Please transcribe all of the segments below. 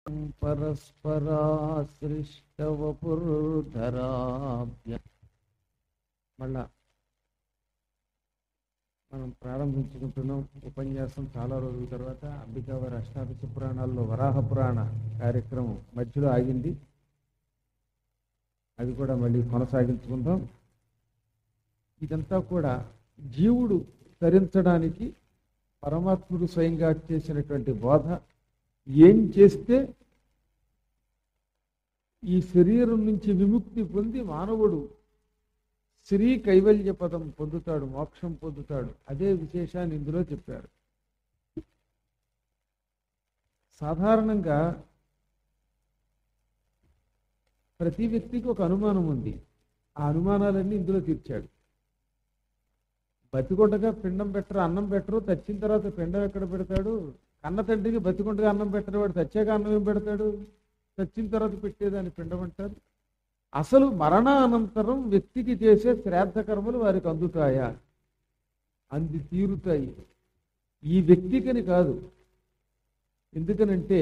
పరస్పరాశ్రిష్టవపుర్ధరాభ్య మళ్ళా మనం ప్రారంభించుకుంటున్నాం ఉపన్యాసం చాలా రోజుల తర్వాత అంబికావారి అష్టాదశ పురాణాల్లో వరాహ పురాణ కార్యక్రమం మధ్యలో ఆగింది అది కూడా మళ్ళీ కొనసాగించుకుందాం ఇదంతా కూడా జీవుడు తరించడానికి పరమాత్ముడు స్వయంగా చేసినటువంటి బోధ ఏం చేస్తే ఈ శరీరం నుంచి విముక్తి పొంది మానవుడు శ్రీ కైవల్య పదం పొందుతాడు మోక్షం పొందుతాడు అదే విశేషాన్ని ఇందులో చెప్పారు సాధారణంగా ప్రతి వ్యక్తికి ఒక అనుమానం ఉంది ఆ అనుమానాలన్నీ ఇందులో తీర్చాడు బతికొండగా పిండం పెట్టరు అన్నం పెట్టరు చచ్చిన తర్వాత పిండం ఎక్కడ పెడతాడు కన్న తండ్రికి బతికొండగా అన్నం పెట్టరు వాడు చచ్చాక అన్నం ఏం పెడతాడు చచ్చిన తర్వాత పెట్టేదాన్ని పిండం అంటారు అసలు మరణానంతరం వ్యక్తికి చేసే శ్రాద్ధ కర్మలు వారికి అందుతాయా అంది తీరుతాయి ఈ వ్యక్తికని కాదు ఎందుకనంటే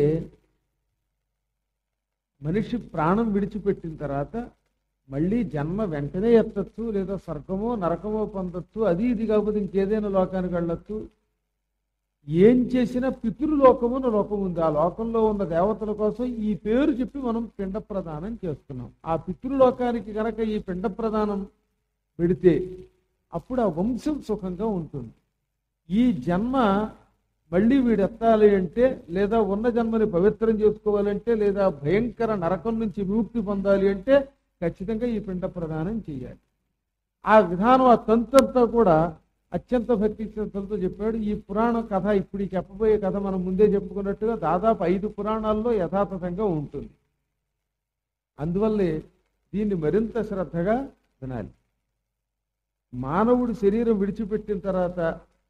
మనిషి ప్రాణం విడిచిపెట్టిన తర్వాత మళ్ళీ జన్మ వెంటనే ఎత్తచ్చు లేదా స్వర్గమో నరకమో పొందొచ్చు అది ఇది కాకపోతే ఇంకేదైనా లోకానికి వెళ్ళొచ్చు ఏం చేసినా పితృలోకము అన్న లోకం ఉంది ఆ లోకంలో ఉన్న దేవతల కోసం ఈ పేరు చెప్పి మనం పిండ ప్రదానం చేస్తున్నాం ఆ పితృలోకానికి గనక ఈ పిండ ప్రదానం పెడితే అప్పుడు ఆ వంశం సుఖంగా ఉంటుంది ఈ జన్మ మళ్ళీ వీడు ఎత్తాలి అంటే లేదా ఉన్న జన్మని పవిత్రం చేసుకోవాలంటే లేదా భయంకర నరకం నుంచి విముక్తి పొందాలి అంటే ఖచ్చితంగా ఈ పిండ ప్రదానం చేయాలి ఆ విధానం ఆ తంతంతా కూడా అత్యంత భక్తి శ్రద్ధలతో చెప్పాడు ఈ పురాణ కథ ఇప్పుడు ఈ చెప్పబోయే కథ మనం ముందే చెప్పుకున్నట్టుగా దాదాపు ఐదు పురాణాల్లో యథాతథంగా ఉంటుంది అందువల్లే దీన్ని మరింత శ్రద్ధగా వినాలి మానవుడి శరీరం విడిచిపెట్టిన తర్వాత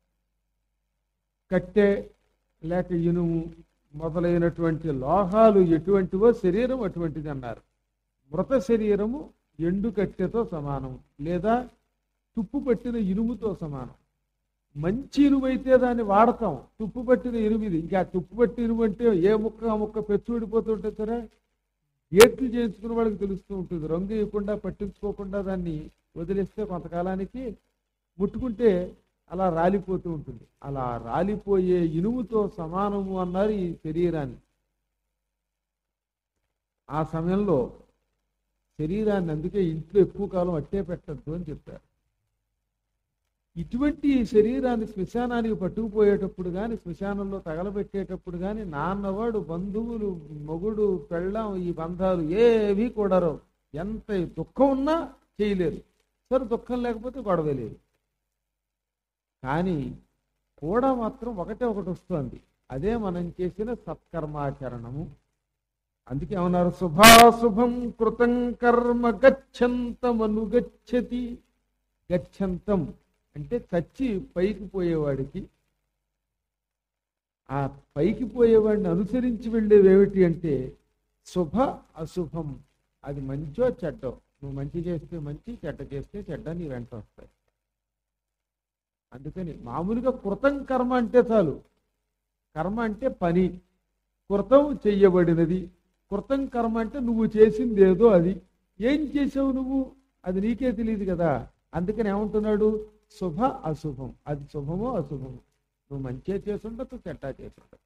కట్టె లేక ఇనుము మొదలైనటువంటి లోహాలు ఎటువంటివో శరీరం అటువంటిది అన్నారు మృత శరీరము ఎండు కట్టెతో సమానం లేదా తుప్పు పట్టిన ఇనుముతో సమానం మంచి ఇనుము అయితే దాన్ని వాడతాం తుప్పు పట్టిన ఇనుము ఇది ఇంకా తుప్పు పట్టిన ఇనుము అంటే ఏ ముక్క ఆ ముక్క పెచ్చు ఊడిపోతుంటే సరే గేట్లు చేయించుకున్న వాళ్ళకి తెలుస్తూ ఉంటుంది రంగు ఇవ్వకుండా పట్టించుకోకుండా దాన్ని వదిలేస్తే కొంతకాలానికి ముట్టుకుంటే అలా రాలిపోతూ ఉంటుంది అలా రాలిపోయే ఇనుముతో సమానము అన్నారు ఈ శరీరాన్ని ఆ సమయంలో శరీరాన్ని అందుకే ఇంట్లో ఎక్కువ కాలం అట్టే పెట్టద్దు అని చెప్పారు ఇటువంటి ఈ శరీరాన్ని శ్మశానానికి పట్టుకుపోయేటప్పుడు కానీ శ్మశానంలో తగలబెట్టేటప్పుడు కానీ నాన్నవాడు బంధువులు మొగుడు పెళ్ళాం ఈ బంధాలు ఏవి కూడరు ఎంత దుఃఖం ఉన్నా చేయలేరు సరే దుఃఖం లేకపోతే గొడవ లేదు కానీ కూడా మాత్రం ఒకటే ఒకటి వస్తుంది అదే మనం చేసిన సత్కర్మాచరణము అందుకే ఏమన్నారు శుభాశుభం కృతం కర్మ గచ్చంతమను గచ్చతి గచ్చంతం అంటే చచ్చి పైకి పోయేవాడికి ఆ పైకి పోయేవాడిని అనుసరించి వెళ్ళేవేమిటి అంటే శుభ అశుభం అది మంచో చెడ్డో నువ్వు మంచి చేస్తే మంచి చెడ్డ చేస్తే చెడ్డ నీ వెంట వస్తాయి అందుకని మామూలుగా కృతం కర్మ అంటే చాలు కర్మ అంటే పని కృతం చెయ్యబడినది కృతం కర్మ అంటే నువ్వు చేసింది ఏదో అది ఏం చేసావు నువ్వు అది నీకే తెలియదు కదా అందుకని ఏమంటున్నాడు శుభ అశుభం అది శుభమో అశుభమో నువ్వు మంచిగా చేసుండొచ్చు చెడ్డా చేసుండొచ్చు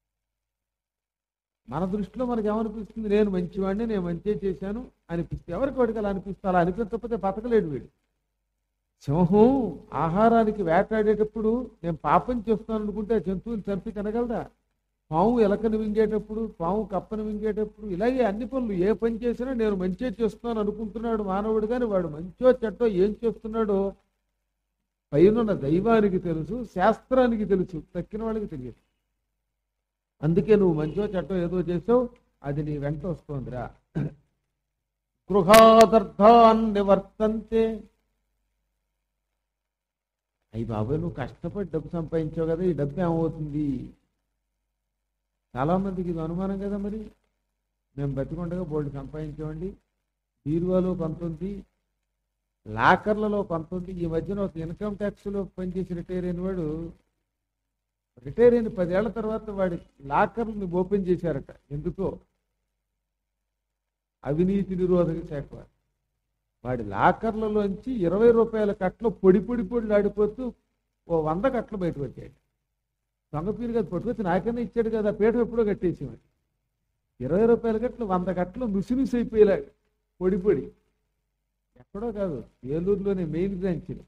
మన దృష్టిలో మనకి ఏమనిపిస్తుంది నేను మంచివాడిని నేను మంచిగా చేశాను అనిపిస్తే ఎవరికి వాడికి అలా అనిపిస్తే అలా అనిపించకపోతే బతకలేడు వీడు సింహం ఆహారానికి వేటాడేటప్పుడు నేను పాపం చేస్తాను అనుకుంటే ఆ జంతువులు చంపి తినగలదా పాము ఎలకను వింగేటప్పుడు పాము కప్పను వింగేటప్పుడు ఇలాగే అన్ని పనులు ఏ పని చేసినా నేను మంచిగా చేస్తున్నాను అనుకుంటున్నాడు మానవుడు కానీ వాడు మంచో చెట్టో ఏం చేస్తున్నాడో పైన దైవానికి తెలుసు శాస్త్రానికి తెలుసు తక్కిన వాళ్ళకి తెలియదు అందుకే నువ్వు మంచో చెట్టో ఏదో చేసావు అది నీ వెంట వస్తోందిరా గృహాదర్థాన్ నివర్తంతే అయ్యి బాబాయ్ నువ్వు కష్టపడి డబ్బు సంపాదించావు కదా ఈ డబ్బు ఏమవుతుంది చాలా మందికి ఇది అనుమానం కదా మరి మేము బతికొండగా బోల్డ్ సంపాదించామండి బీరువాలో కొంత ఉంది లాకర్లలో కొంత ఉంది ఈ మధ్యన ఒక ఇన్కమ్ ట్యాక్స్లో పనిచేసి రిటైర్ అయిన వాడు రిటైర్ అయిన పదేళ్ల తర్వాత వాడి లాకర్ని ఓపెన్ చేశారట ఎందుకో అవినీతి నిరోధక శాఖ వారు. వాడి లాకర్లలోంచి ఇరవై రూపాయల కట్టలు పొడి పొడి పొడి ఆడిపోతూ ఓ వంద కట్టలు బయటకు వచ్చాయి దొంగ పీరు కదా పట్టుకొచ్చి నాకన్నా ఇచ్చాడు కదా పీట ఎప్పుడో కట్టేసి మరి ఇరవై రూపాయల కట్టలు వంద కట్టలు నుసి నుసి అయిపోయేలా పొడి పొడి ఎక్కడో కాదు ఏలూరులోనే మెయిన్ బ్రాంచ్లో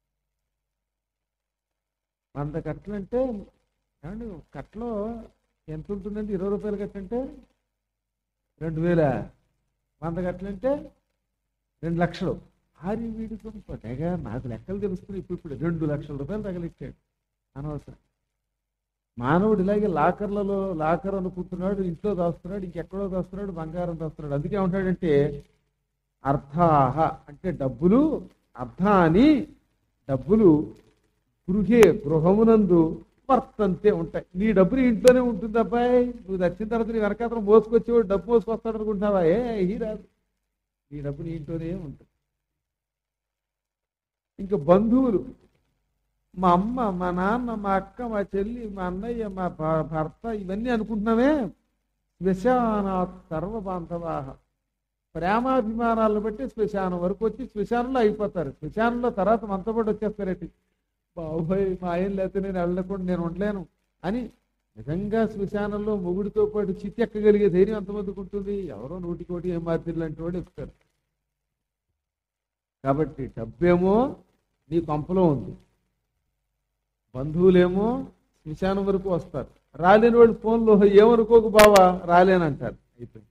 వంద కట్టలు అంటే ఏమండి కట్టలో ఎంత ఉంటుందండి ఇరవై రూపాయల కట్ట అంటే రెండు వేల వంద కట్టలు అంటే రెండు లక్షలు ఆరి వీడికి తెగ నాకు లెక్కలు తెలుసుకుని ఇప్పుడు ఇప్పుడు రెండు లక్షల రూపాయలు తగలిచ్చాడు అనవసరం మానవుడు ఇలాగే లాకర్లలో లాకర్ అనుకుంటున్నాడు ఇంట్లో దాస్తున్నాడు ఇంకెక్కడో దాస్తున్నాడు బంగారం దాస్తున్నాడు అందుకే ఉంటాడంటే అర్థాహ అంటే డబ్బులు అర్థాని డబ్బులు గృహే గృహమునందు వర్తంతే ఉంటాయి నీ డబ్బు నీ ఇంట్లోనే ఉంటుంది అబ్బాయి నువ్వు వచ్చిన తర్వాత నీ వెనకాతరం మోసుకొచ్చేవాడు డబ్బు మోసుకొస్తాడు అనుకుంటున్నావా ఏ ఈ రాదు నీ డబ్బు నీ ఇంట్లోనే ఉంటుంది ఇంకా బంధువులు మా అమ్మ మా నాన్న మా అక్క మా చెల్లి మా అన్నయ్య మా భ- భర్త ఇవన్నీ అనుకుంటున్నామే శ్మశానాత్ సర్వబాంధవాహ ప్రేమాభిమానాలను బట్టి శ్మశానం వరకు వచ్చి శ్మశానంలో అయిపోతారు శ్మశానంలో తర్వాత మనతో పాటు వచ్చేస్తారేటి బాబోయ్ మా ఆయన లేకపోతే నేను వెళ్ళకుండా నేను ఉండలేను అని నిజంగా శ్మశానంలో మొగుడితో పాటు చిత్తి ఎక్కగలిగే ధైర్యం ఎంతమందికి ఉంటుంది ఎవరో నూటికోటి ఏం మార్తిరి లాంటి వాడు ఎక్కుతారు కాబట్టి డబ్బేమో నీ కొంపలో ఉంది బంధువులేమో శ్మశానం వరకు వస్తారు రాలేని వాళ్ళు ఫోన్లో ఏమనుకోకు బావా రాలేనంటారు అయిపోయింది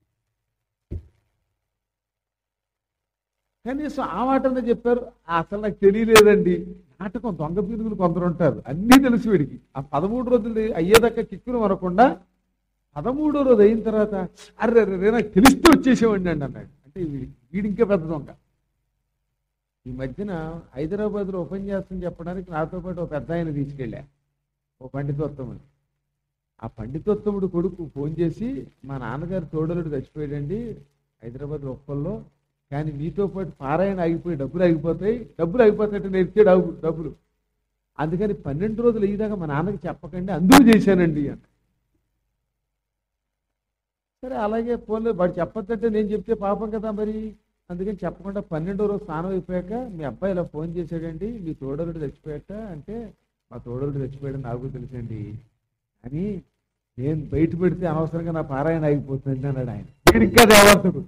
కనీసం ఆ మాటనే చెప్పారు అసలు నాకు తెలియలేదండి నాటకం దొంగ పీరుగులు కొందరు ఉంటారు అన్నీ తెలుసు వీడికి ఆ పదమూడు రోజులు అయ్యేదాకా కిక్కులు అనకుండా పదమూడో రోజు అయిన తర్వాత అర్రే అర్రే నాకు తెలిస్తే వచ్చేసేవాడిని అండి అన్నాడు అంటే వీడి వీడి ఇంకా పెద్ద దొంగ ఈ మధ్యన హైదరాబాద్లో ఉపన్యాసం చెప్పడానికి నాతో పాటు ఒక పెద్ద ఆయన తీసుకెళ్ళా ఓ పండితోత్తముడు ఆ పండితోత్తముడు కొడుకు ఫోన్ చేసి మా నాన్నగారు తోడలుడు చచ్చిపోయాడండి హైదరాబాద్ ఒప్పల్లో కానీ మీతో పాటు పారాయణ ఆగిపోయి డబ్బులు ఆగిపోతాయి డబ్బులు ఆగిపోతాయంటే నేను ఇచ్చాడు ఆగు డబ్బులు అందుకని పన్నెండు రోజులు అయ్యేదాకా మా నాన్నకి చెప్పకండి అందుకు చేశానండి అని సరే అలాగే ఫోన్లో వాడు చెప్పొద్దంటే నేను చెప్తే పాపం కదా మరి అందుకని చెప్పకుండా పన్నెండో రోజు స్నానం అయిపోయాక మీ అబ్బాయి ఇలా ఫోన్ చేశాడండి మీ తోడలుడు చచ్చిపోయాట అంటే మా తోడలుడు చచ్చిపోయాడు నాకు తెలుసండి అని నేను బయట పెడితే అనవసరంగా నా పారాయణ ఆగిపోతుంది అన్నాడు ఆయన వీడు ఇంకా దేవంతుడు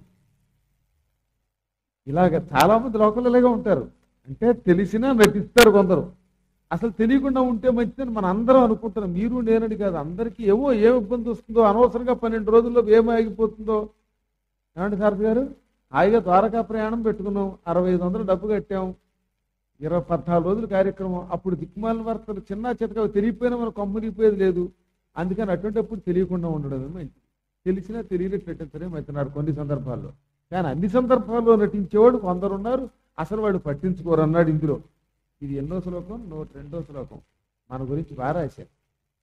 ఇలాగ చాలా మంది లోకల్ ఇలాగే ఉంటారు అంటే తెలిసినా నటిస్తారు కొందరు అసలు తెలియకుండా ఉంటే మంచిదని మన అందరం అనుకుంటున్నాం మీరు నేనని కాదు అందరికీ ఏమో ఏం ఇబ్బంది వస్తుందో అనవసరంగా పన్నెండు రోజుల్లో ఏం ఆగిపోతుందో ఏమండి సారథి గారు హాయిగా ద్వారకా ప్రయాణం పెట్టుకున్నాం అరవై ఐదు వందలు డబ్బు కట్టాం ఇరవై పద్నాలుగు రోజుల కార్యక్రమం అప్పుడు దిక్మాల వార్తలు చిన్న చితక తెలియపోయినా మనం కమ్మునిపోయేది లేదు అందుకని అటువంటిప్పుడు తెలియకుండా ఉండడం మంచిది తెలిసినా తెలియనట్టు నటించడే మంచినారు కొన్ని సందర్భాల్లో కానీ అన్ని సందర్భాల్లో నటించేవాడు కొందరు ఉన్నారు అసలు వాడు పట్టించుకోరు అన్నాడు ఇందులో ఇది ఎన్నో శ్లోకం నూట రెండో శ్లోకం మన గురించి బాగా రాశారు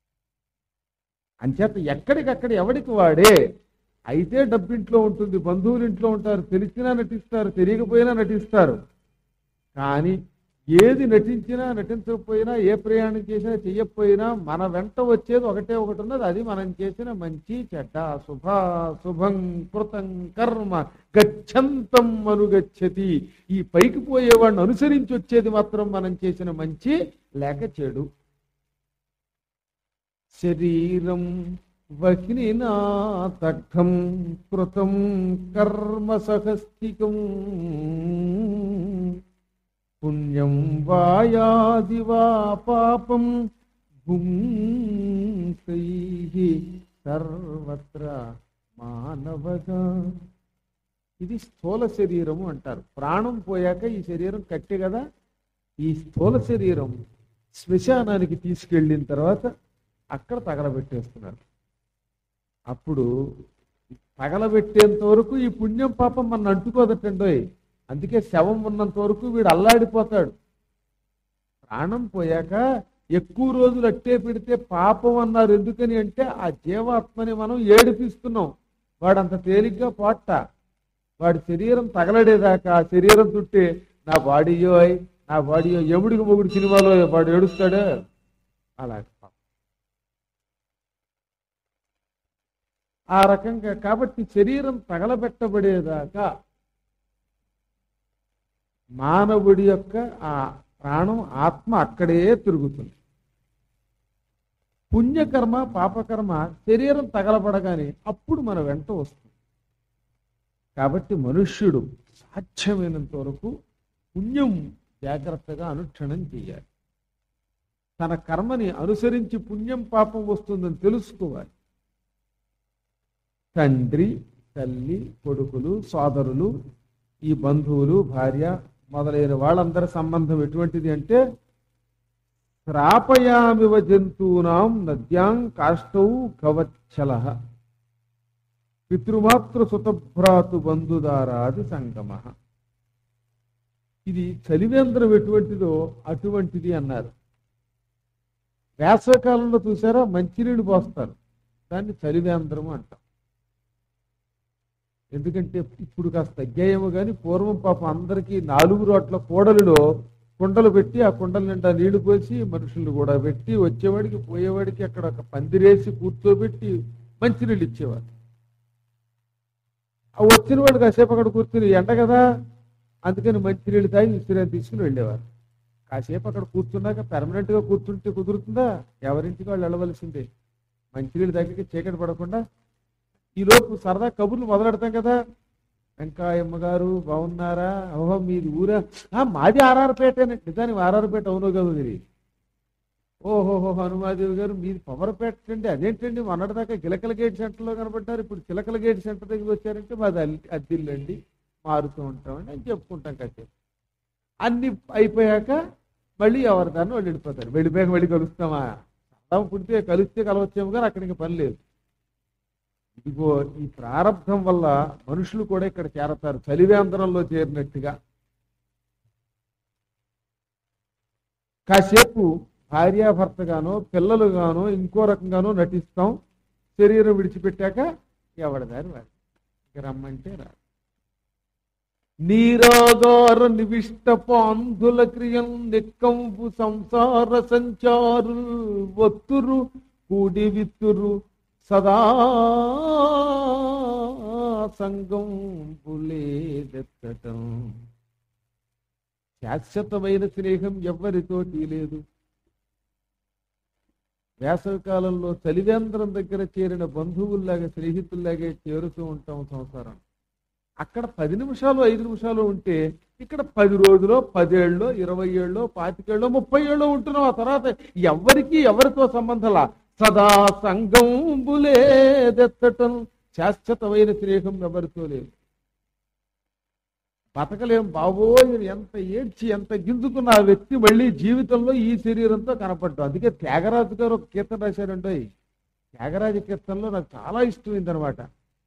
అంచేత ఎక్కడికక్కడ ఎవడికి వాడే అయితే డబ్బింట్లో ఉంటుంది బంధువులు ఇంట్లో ఉంటారు తెలిసినా నటిస్తారు తెలియకపోయినా నటిస్తారు కానీ ఏది నటించినా నటించకపోయినా ఏ ప్రయాణం చేసినా చెయ్యకపోయినా మన వెంట వచ్చేది ఒకటే ఒకటి ఉన్నది అది మనం చేసిన మంచి చెడ్డ శుభ శుభం కృతం కర్మ గచ్చంతం అనుగచ్చతి ఈ పైకి పోయేవాడిని అనుసరించి వచ్చేది మాత్రం మనం చేసిన మంచి లేక చెడు శరీరం వహ్నినా తగ్గం కృతం కర్మ సహస్తికం పుణ్యం వాయాది వా పాపం భుంకై సర్వత్ర మానవగా ఇది స్థూల శరీరము అంటారు ప్రాణం పోయాక ఈ శరీరం కట్టే కదా ఈ స్థూల శరీరం శ్మశానానికి తీసుకెళ్ళిన తర్వాత అక్కడ తగలబెట్టేస్తున్నారు అప్పుడు తగలబెట్టేంత వరకు ఈ పుణ్యం పాపం మన అంటుకోదటండోయ్ అందుకే శవం ఉన్నంత వరకు వీడు అల్లాడిపోతాడు ప్రాణం పోయాక ఎక్కువ రోజులు అట్టే పెడితే పాపం అన్నారు ఎందుకని అంటే ఆ జీవాత్మని మనం ఏడిపిస్తున్నాం వాడు అంత తేలిగ్గా పోట్ట వాడి శరీరం తగలడేదాకా ఆ శరీరం చుట్టే నా బాడీయో నా బాడీయో ఎముడికి మొగుడు సినిమాలో వాడు ఏడుస్తాడు అలా ఆ రకంగా కాబట్టి శరీరం తగలబెట్టబడేదాకా మానవుడి యొక్క ఆ ప్రాణం ఆత్మ అక్కడే తిరుగుతుంది పుణ్యకర్మ పాపకర్మ శరీరం తగలబడగానే అప్పుడు మన వెంట వస్తుంది కాబట్టి మనుష్యుడు సాధ్యమైనంత వరకు పుణ్యం జాగ్రత్తగా అనుక్షణం చేయాలి తన కర్మని అనుసరించి పుణ్యం పాపం వస్తుందని తెలుసుకోవాలి తండ్రి తల్లి కొడుకులు సోదరులు ఈ బంధువులు భార్య మొదలైన వాళ్ళందరి సంబంధం ఎటువంటిది అంటే శ్రాపయామివ జంతూనాం నద్యాం కాష్టౌ కవచ్చల పితృమాతృ సుతభ్రాతు బంధుదారాది సంగమ ఇది చలివేంద్రం ఎటువంటిదో అటువంటిది అన్నారు వేసవకాలంలో చూసారా మంచినీళ్ళు పోస్తారు దాన్ని చలివేంద్రము అంటాం ఎందుకంటే ఇప్పుడు కాస్త తగ్గాయేమో కానీ పూర్వం పాపం అందరికీ నాలుగు రోట్ల కూడలిలో కుండలు పెట్టి ఆ కుండల నిండా నీళ్లు పోసి మనుషులు కూడా పెట్టి వచ్చేవాడికి పోయేవాడికి అక్కడ ఒక పందిరేసి కూర్చోబెట్టి మంచినీళ్ళు ఇచ్చేవారు ఆ వచ్చిన వాడు కాసేపు అక్కడ కూర్చుని ఎండ కదా అందుకని మంచినీళ్ళు తాగి విశ్రాంతి తీసుకుని వెళ్ళేవారు కాసేపు అక్కడ కూర్చున్నాక పెర్మనెంట్ గా కూర్చుంటే కుదురుతుందా ఎవరింటికి వాళ్ళు వెళ్ళవలసిందే మంచినీళ్ళు దగ్గరికి చీకటి పడకుండా ఈ లోపు సరదా కబుర్లు మొదలెడతాం కదా వెంకాయమ్మ గారు బాగున్నారా ఓహో మీది ఊరా ఆ, మాది ఆర్ఆర్పేటేనండి నిజానికి ఆర్ఆర్పేట అవునో కదా మీరు ఓహోహో హనుమాదేవి గారు మీది పవర్పేట అండి అదేంటండి మొన్నటిదాకా గిలకల గేట్ సెంటర్లో కనబడ్డారు ఇప్పుడు చిలకల గేట్ సెంటర్ దగ్గరికి వచ్చారంటే మాది అల్లి- అద్దిల్లండి మారుతూ ఉంటామండి అని చెప్పుకుంటాం కాసేపు అన్ని అయిపోయాక మళ్ళీ ఎవరి దాన్ని వాళ్ళు వెళ్ళిపోతారు వెళ్ళిపోయాక మళ్ళీ కలుస్తామా సరదా పుడితే కలిస్తే కలవచ్చేమో కానీ అక్కడికి పని లేదు ఇదిగో ఈ ప్రారంధం వల్ల మనుషులు కూడా ఇక్కడ చేరతారు చలివేంద్రంలో చేరినట్టుగా కాసేపు భార్యాభర్తగానో పిల్లలుగానో ఇంకో రకంగానో నటిస్తాం శరీరం విడిచిపెట్టాక ఎవడదారి వాడు ఇక రమ్మంటే రా నీరాగార నివిష్ట పాంధుల క్రియం నిక్కంపు సంసార సంచారు ఒత్తురు కూడి విత్తురు సదా సంగం పులేదెత్తటం శాశ్వతమైన స్నేహం ఎవ్వరితోటి లేదు వేసవి కాలంలో చలివేంద్రం దగ్గర చేరిన బంధువుల్లాగా స్నేహితుల్లాగే చేరుతూ ఉంటాం సంసారం అక్కడ పది నిమిషాలు ఐదు నిమిషాలు ఉంటే ఇక్కడ పది రోజులో పదేళ్ళలో ఇరవై ఏళ్ళలో పాతికేళ్ళలో ముప్పై ఏళ్ళలో ఉంటున్నాం ఆ తర్వాత ఎవరికి ఎవరితో సంబంధంలా సదా సంగం బులేదెత్తటం శాశ్వతమైన స్నేహం ఎవరితో లేదు బతకలేం బాబోయ్ ఎంత ఏడ్చి ఎంత గింజుకున్న ఆ వ్యక్తి మళ్ళీ జీవితంలో ఈ శరీరంతో కనపడ్డాం అందుకే త్యాగరాజు గారు ఒక కీర్తన రాశారండి త్యాగరాజు కీర్తనలో నాకు చాలా ఇష్టమైంది అనమాట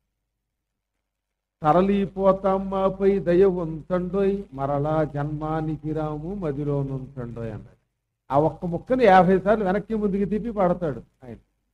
తరలిపోతాం మాపై దయ ఉంచండోయ్ మరలా జన్మానికి రాము మదిలో నుంచండోయ్ అన్నాడు ఆ ఒక్క ముక్కని యాభై సార్లు వెనక్కి ముందుకి తిప్పి పాడతాడు ఆయన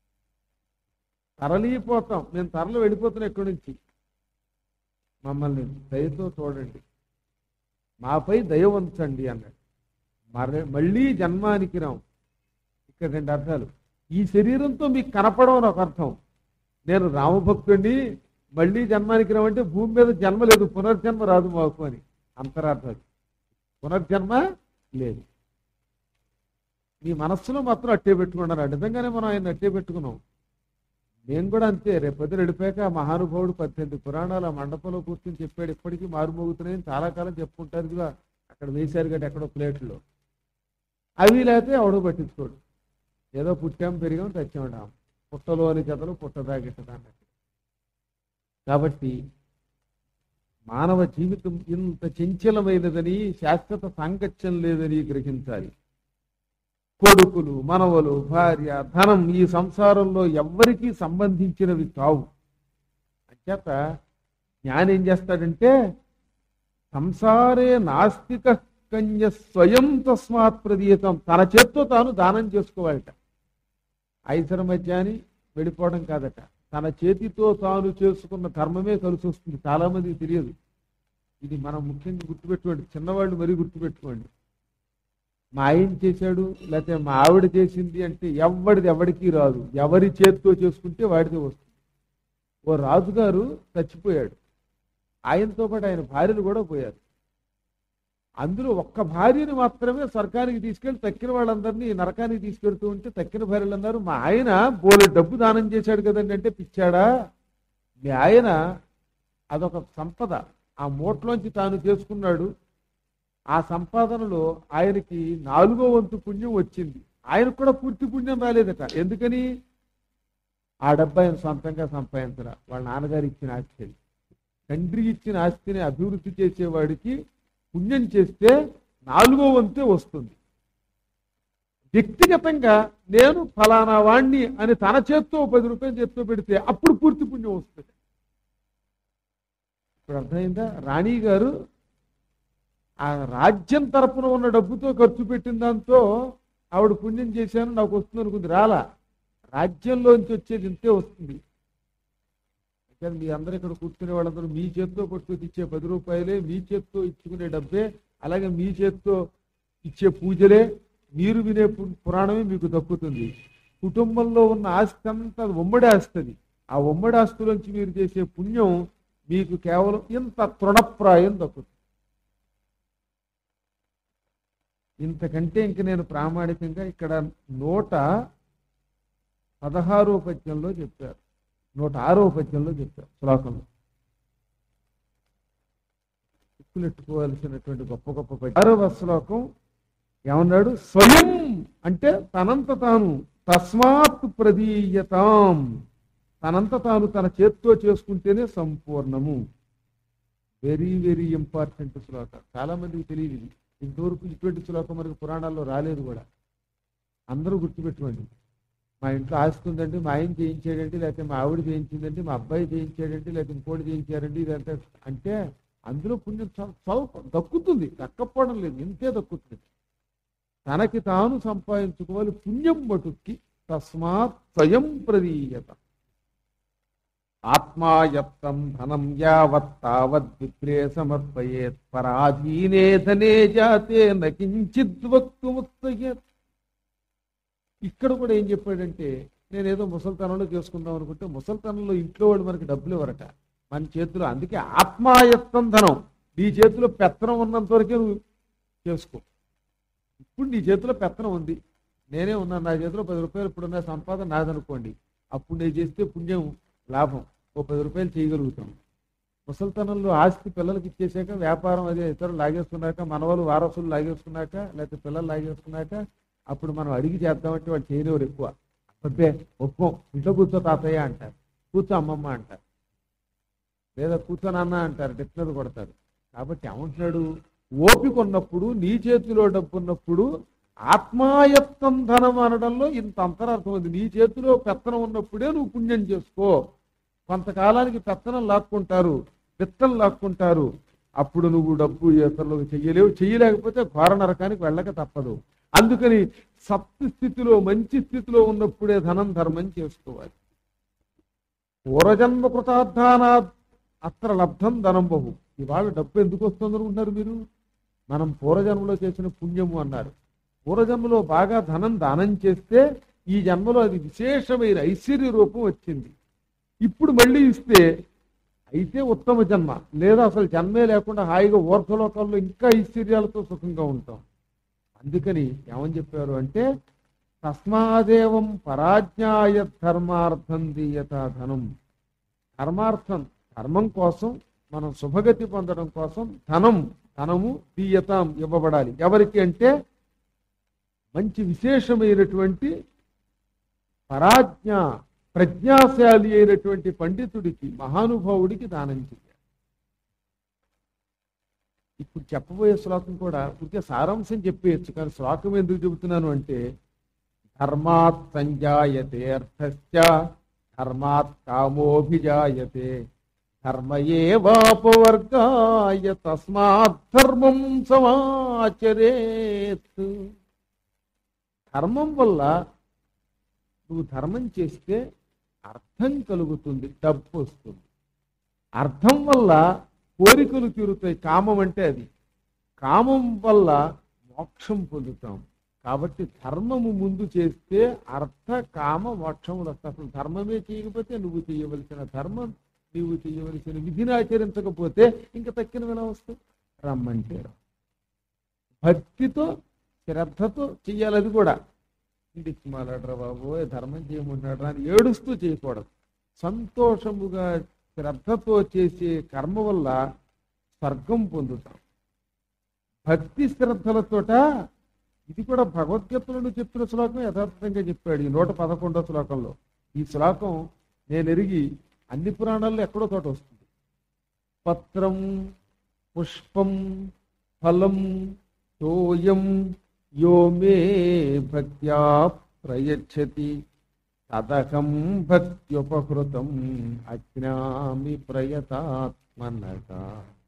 తరలిపోతాం నేను తరలి వెళ్ళిపోతున్నా ఎక్కడి నుంచి మమ్మల్ని దయతో చూడండి మాపై దయ ఉంచండి అన్నాడు మర మళ్ళీ జన్మానికి రాం ఇక్కడ రెండు అర్థాలు ఈ శరీరంతో మీకు కనపడడం అని ఒక అర్థం నేను రామభక్తుడిని మళ్ళీ జన్మానికి రావంటే భూమి మీద జన్మ లేదు పునర్జన్మ రాదు మాకు అని అంతరార్థాలు పునర్జన్మ లేదు మీ మనస్సులో మాత్రం అట్టే పెట్టుకున్నారు నిజంగానే మనం ఆయన అట్టే పెట్టుకున్నాం నేను కూడా అంతే రేపు పొద్దున వెళ్ళిపోయాక ఆ మహానుభావుడు పద్దెనిమిది పురాణాలు ఆ మండపంలో కూర్చొని చెప్పాడు ఇప్పటికీ మారుమోగుతున్నాయని చాలా కాలం చెప్పుకుంటారు ఇదిగో అక్కడ వేశారు కదా ఎక్కడో ప్లేట్లో అవి లేకపోతే ఎవడో పట్టించుకోడు ఏదో పుట్టాం పెరిగాం తెచ్చాం పుట్టలోని కథలు పుట్టదాగిట్టదా అన్నట్టు కాబట్టి మానవ జీవితం ఇంత చంచలమైనదని శాశ్వత సాంగత్యం లేదని గ్రహించాలి కొడుకులు మనవలు భార్య ధనం ఈ సంసారంలో ఎవ్వరికీ సంబంధించినవి కావు అంచేత జ్ఞానం ఏం చేస్తాడంటే సంసారే నాస్తిక కన్య స్వయం తస్మాత్ ప్రదీయతం తన చేత్తో తాను దానం చేసుకోవాలట ఐసర మధ్యాని వెళ్ళిపోవడం కాదట తన చేతితో తాను చేసుకున్న ధర్మమే కలిసి వస్తుంది చాలా మందికి తెలియదు ఇది మనం ముఖ్యంగా గుర్తుపెట్టుకోండి చిన్నవాళ్ళు మరీ గుర్తుపెట్టుకోండి మా ఆయన చేశాడు లేకపోతే మా ఆవిడ చేసింది అంటే ఎవడిది ఎవడికి రాదు ఎవరి చేతితో చేసుకుంటే వాడితే వస్తుంది ఓ రాజుగారు చచ్చిపోయాడు ఆయనతో పాటు ఆయన భార్యలు కూడా పోయారు అందులో ఒక్క భార్యని మాత్రమే స్వర్గానికి తీసుకెళ్లి తక్కిన వాళ్ళందరినీ నరకానికి తీసుకెళ్తూ ఉంటే తక్కిన భార్యలు అన్నారు మా ఆయన బోలెడు డబ్బు దానం చేశాడు కదండి అంటే పిచ్చాడా మీ ఆయన అదొక సంపద ఆ మూటలోంచి తాను చేసుకున్నాడు ఆ సంపాదనలో ఆయనకి నాలుగో వంతు పుణ్యం వచ్చింది ఆయనకు కూడా పూర్తి పుణ్యం రాలేదట ఎందుకని ఆ డబ్బు ఆయన సొంతంగా సంపాదించరా వాళ్ళ నాన్నగారు ఇచ్చిన ఆస్తి అది. తండ్రి ఇచ్చిన ఆస్తిని అభివృద్ధి చేసేవాడికి పుణ్యం చేస్తే నాలుగో వంతే వస్తుంది వ్యక్తిగతంగా నేను ఫలానా వాణ్ణి అని తన చేత్తో ఓ పది రూపాయలు చేత్తో పెడితే అప్పుడు పూర్తి పుణ్యం వస్తుంది ఇప్పుడు అర్థమైందా రాణి గారు ఆ రాజ్యం తరపున ఉన్న డబ్బుతో ఖర్చు పెట్టిన దాంతో ఆవిడ పుణ్యం చేశాను నాకు వస్తుంది అనుకుంది రాలా రాజ్యంలోంచి వచ్చేది ఇంతే వస్తుంది కానీ మీ అందరూ ఇక్కడ కూర్చునే వాళ్ళందరూ మీ చేత్తో పట్టుకొచ్చి ఇచ్చే పది రూపాయలే మీ చేత్తో ఇచ్చుకునే డబ్బే అలాగే మీ చేత్తో ఇచ్చే పూజలే మీరు వినే పు- పురాణమే మీకు దక్కుతుంది కుటుంబంలో ఉన్న ఆస్తి అంతా అది ఉమ్మడి ఆస్తి అది ఆ ఉమ్మడి ఆస్తులోంచి మీరు చేసే పుణ్యం మీకు కేవలం ఇంత తృణప్రాయం దక్కుతుంది ఇంతకంటే ఇంక నేను ప్రామాణికంగా ఇక్కడ నూట పదహారో పద్యంలో చెప్పారు నూట ఆరో పద్యంలో చెప్పారు శ్లోకంలో ఎత్తుకోవాల్సినటువంటి గొప్ప గొప్ప పద్యం ఆరవ శ్లోకం ఏమన్నాడు స్వయం అంటే తనంత తాను తస్మాత్ ప్రదీయతాం తనంత తాను తన చేత్తో చేసుకుంటేనే సంపూర్ణము వెరీ వెరీ ఇంపార్టెంట్ శ్లోకం చాలా మందికి తెలియదు ఇది ఇంతవరకు ఇటువంటి శ్లోకం మనకి పురాణాల్లో రాలేదు కూడా అందరూ గుర్తుపెట్టుకోండి మా ఇంట్లో ఆస్తి ఉందండి మా ఆయన చేయించాడండి లేకపోతే మా ఆవిడ చేయించిందండి మా అబ్బాయి చేయించాడండి లేకపోతే ఇంకోటి చేయించారండి ఇదంతా అంటే అందులో పుణ్యం చాలా స్వల్పం దక్కుతుంది దక్కపోవడం లేదు ఇంతే దక్కుతుంది తనకి తాను సంపాదించుకోవాలి పుణ్యం బటుక్కి తస్మాత్ స్వయం ప్రదీయత ఆత్మాయత్తం ధనం యావత్ తావద్ విప్రే సమర్పయేత్ పరాధీనే ధనే జాతే నకించిద్ వక్తుముత్తయేత్ ఇక్కడ కూడా ఏం చెప్పాడంటే నేను ఏదో ముసల్తనంలో చేసుకుందాం అనుకుంటే ముసల్తనంలో ఇంట్లో వాళ్ళు మనకి డబ్బులు ఇవ్వరట మన చేతిలో అందుకే ఆత్మాయత్తం ధనం నీ చేతిలో పెత్తనం ఉన్నంత వరకే నువ్వు చేసుకో ఇప్పుడు నీ చేతిలో పెత్తనం ఉంది నేనే ఉన్నాను నా చేతిలో పది రూపాయలు ఇప్పుడున్న సంపాదన నాదనుకోండి అప్పుడు నేను చేస్తే పుణ్యం లాభం ఓ పది రూపాయలు చేయగలుగుతాం ముసల్తనంలో ఆస్తి పిల్లలకి ఇచ్చేసాక వ్యాపారం అదే ఇతరులు లాగేసుకున్నాక మనవాళ్ళు వారసులు లాగేసుకున్నాక లేకపోతే పిల్లలు లాగేసుకున్నాక అప్పుడు మనం అడిగి చేద్దామంటే వాళ్ళు చేయలేరు ఎక్కువ అబ్బే ఒప్పుకోం ఇంట్లో కూర్చో తాతయ్య అంటారు కూర్చో అమ్మమ్మ అంటారు లేదా కూర్చో నాన్న అంటారు డిక్నర్ కొడతారు కాబట్టి ఏమంటున్నాడు ఓపిక ఉన్నప్పుడు నీ చేతిలో డబ్బు ఉన్నప్పుడు ఆత్మాయత్తం ధనం అనడంలో ఇంత అంతరార్థం ఉంది నీ చేతిలో పెత్తనం ఉన్నప్పుడే నువ్వు పుణ్యం చేసుకో కొంతకాలానికి పెత్తనం లాక్కుంటారు పిత్తలు లాక్కుంటారు అప్పుడు నువ్వు డబ్బు ఇతరులకు చెయ్యలేవు చెయ్యలేకపోతే ఘోర నరకానికి వెళ్ళక తప్పదు అందుకని సప్త స్థితిలో మంచి స్థితిలో ఉన్నప్పుడే ధనం ధర్మం చేసుకోవాలి పూర్వజన్మ కృతార్థానా అత్ర లబ్ధం ధనం బహు ఇవాళ డబ్బు ఎందుకు వస్తుంది అనుకుంటున్నారు మీరు మనం పూర్వజన్మలో చేసిన పుణ్యము అన్నారు పూర్వజన్మలో బాగా ధనం దానం చేస్తే ఈ జన్మలో అది విశేషమైన ఐశ్వర్య రూపం వచ్చింది ఇప్పుడు మళ్ళీ ఇస్తే అయితే ఉత్తమ జన్మ లేదా అసలు జన్మే లేకుండా హాయిగా ఊర్ధలోకాల్లో ఇంకా ఐశ్వర్యాలతో సుఖంగా ఉంటాం అందుకని ఏమని చెప్పారు అంటే తస్మాదేవం పరాజ్ఞాయ ధర్మార్థం దీయత ధనం ధర్మార్థం ధర్మం కోసం మనం శుభగతి పొందడం కోసం ధనం ధనము దీయతాం ఇవ్వబడాలి ఎవరికి అంటే మంచి విశేషమైనటువంటి పరాజ్ఞ ప్రజ్ఞాశాలి అయినటువంటి పండితుడికి మహానుభావుడికి దానం చేయాలి ఇప్పుడు చెప్పబోయే శ్లోకం కూడా పూర్తిగా సారాంశం చెప్పేయచ్చు కానీ శ్లోకం ఎందుకు చెబుతున్నాను అంటే ధర్మాత్ సంజాయతే అర్థశ్చ ధర్మాత్ కామోభిజాయతే ధర్మ ఏవాపవర్గాయ తస్మాత్ ధర్మం సమాచరేత్ ధర్మం వల్ల నువ్వు ధర్మం చేస్తే అర్థం కలుగుతుంది డబ్బు వస్తుంది అర్థం వల్ల కోరికలు తీరుతాయి కామం అంటే అది కామం వల్ల మోక్షం పొందుతాం కాబట్టి ధర్మము ముందు చేస్తే అర్థ కామ మోక్షములు వస్తాయి అసలు ధర్మమే చేయకపోతే నువ్వు చేయవలసిన ధర్మం నువ్వు చేయవలసిన విధిని ఆచరించకపోతే ఇంకా తక్కిన ఎలా వస్తాయి రమ్మంటే రా. భక్తితో శ్రద్ధతో చెయ్యాలి అది కూడా ఇంటికి మాలాడరా బాబు ధర్మం చేయమంటాడరా అని ఏడుస్తూ చేయకూడదు సంతోషముగా శ్రద్ధతో చేసే కర్మ వల్ల స్వర్గం పొందుతాం భక్తి శ్రద్ధలతోట ఇది కూడా భగవద్గీతలో చెప్పిన శ్లోకం యథార్థంగా చెప్పాడు ఈ నూట పదకొండో శ్లోకంలో ఈ శ్లోకం నేను ఎరిగి అన్ని పురాణాల్లో ఎక్కడో చోట వస్తుంది పత్రం పుష్పం ఫలం తోయం యో మే భక్త్యా ప్రయచ్చతి తదహం భక్త్యుపహృతం అజ్ఞామి ప్రయతాత్మనగా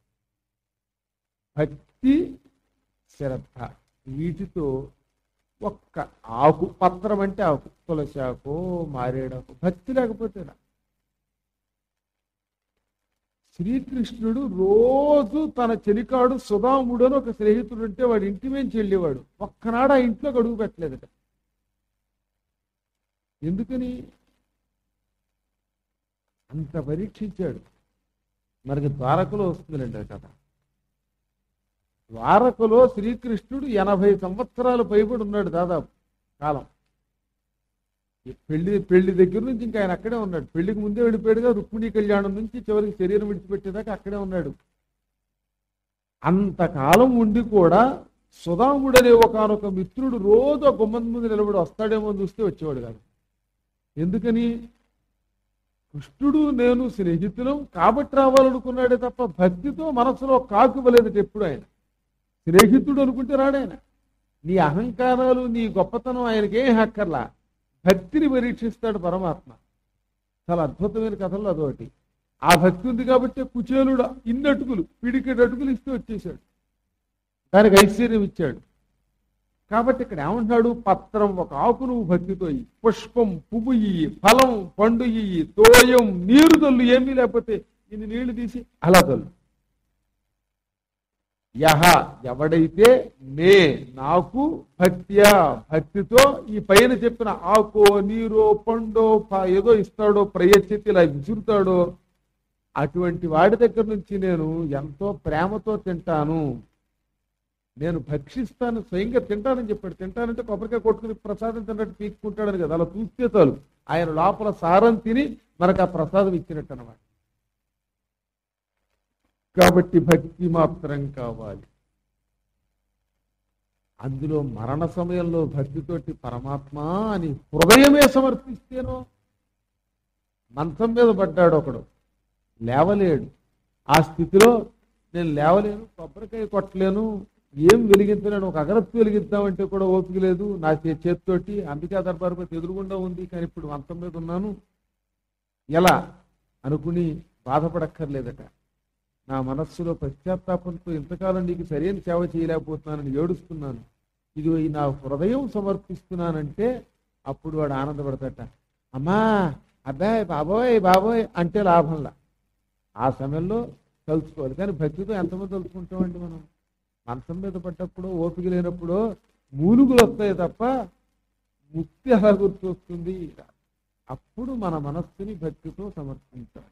భక్తి శ్రద్ధ వీటితో ఒక్క ఆకు పత్రం అంటే ఆకు తులసి ఆకు మారేడాకు భక్తి లేకపోతే రా. శ్రీకృష్ణుడు రోజు తన చెలికాడు సుధాముడు అని ఒక స్నేహితుడు ఉంటే వాడి ఇంటి నుంచి వెళ్ళేవాడు ఒక్కనాడు ఆ ఇంట్లో అడుగు పెట్టలేదట ఎందుకని అంత పరీక్షించాడు మనకి ద్వారకలో వస్తుందండి ఆ కథ ద్వారకలో శ్రీకృష్ణుడు ఎనభై సంవత్సరాలు పైబడి ఉన్నాడు దాదాపు కాలం ఈ పెళ్లి పెళ్లి దగ్గర నుంచి ఇంకా ఆయన అక్కడే ఉన్నాడు పెళ్లికి ముందే వెళ్ళిపోయాడుగా రుక్మిణీ కళ్యాణం నుంచి చివరికి శరీరం విడిచిపెట్టేదాకా అక్కడే ఉన్నాడు అంతకాలం ఉండి కూడా సుధాముడనే ఒకనొక మిత్రుడు రోజు ఒక గుమ్మం ముందు నిలబడి వస్తాడేమో అని చూస్తే వచ్చేవాడు కాదు ఎందుకని కృష్ణుడు నేను స్నేహితులం కాబట్టి రావాలనుకున్నాడే తప్ప భక్తితో మనసులో కాకువలేదట ఎప్పుడు ఆయన స్నేహితుడు అనుకుంటే రాడాయన నీ అహంకారాలు నీ గొప్పతనం ఆయనకేం హక్కర్లా భక్తిని పరీక్షిస్తాడు పరమాత్మ చాలా అద్భుతమైన కథల్లో అదొకటి ఆ భక్తి ఉంది కాబట్టి కుచేలుడు ఇన్ని అటుకులు పిడికెడు అటుకులు ఇస్తూ వచ్చేసాడు దానికి ఐశ్వర్యం ఇచ్చాడు కాబట్టి ఇక్కడ ఏమంటున్నాడు పత్రం ఒక ఆకు నువ్వు భక్తితో ఇయ్యి పుష్పం పువ్వు ఇయ్యి ఫలం పండు ఇయ్యి తోయం నీరు తల్లు ఏమీ లేకపోతే ఇన్ని నీళ్లు తీసి అలా తల్లు యహ ఎవడైతే నే నాకు భక్త్యా భక్తితో ఈ పైన చెప్పిన ఆకో నీరో పండో ప- ఏదో ఇస్తాడో ప్రయత్నితి ఇలా విసురుతాడో అటువంటి వాడి దగ్గర నుంచి నేను ఎంతో ప్రేమతో తింటాను నేను భక్షిస్తాను స్వయంగా తింటానని చెప్పాడు తింటానంటే కొబ్బరికాయ కొట్టుకుని ప్రసాదం తిన్నట్టు పీక్కుంటాడని కదా అలా చూస్తే చాలు ఆయన లోపల సారం తిని మనకు ఆ ప్రసాదం ఇచ్చినట్టు అనమాట కాబట్టి భక్తి మాత్రం కావాలి అందులో మరణ సమయంలో భక్తితోటి పరమాత్మ అని హృదయమే సమర్పిస్తేనో మంచం మీద పడ్డాడు ఒకడు లేవలేడు ఆ స్థితిలో నేను లేవలేను కొబ్బరికాయ కొట్టలేను ఏం వెలిగించలేను ఒక అగరత్తు వెలిగిద్దామంటే కూడా ఓపిక లేదు నా చే- చేత్తోటి అంబికా దర్బార్పతి ఎదురుగుండా ఉంది కానీ ఇప్పుడు మంచం మీద ఉన్నాను ఎలా అనుకుని బాధపడక్కర్లేదట నా మనస్సులో పశ్చాత్తాపంతో ఇంతకాలం నీకు సరైన సేవ చేయలేకపోతున్నానని ఏడుస్తున్నాను ఇది ఈ నా హృదయం సమర్పిస్తున్నానంటే అప్పుడు వాడు ఆనందపడతాట అమ్మా అబ్బాయి బాబోయ్ బాబోయ్ అంటే లాభంలా ఆ సమయంలో తలుచుకోవాలి కానీ భక్తితో ఎంతమంది తలుచుకుంటామండి మనం మంచం మీద పడ్డప్పుడు ఓపిక లేనప్పుడు మూలుగులు వస్తాయి తప్ప ముక్తి ఎలా గుర్తొస్తుంది అప్పుడు మన మనస్సుని భక్తితో సమర్పించాలి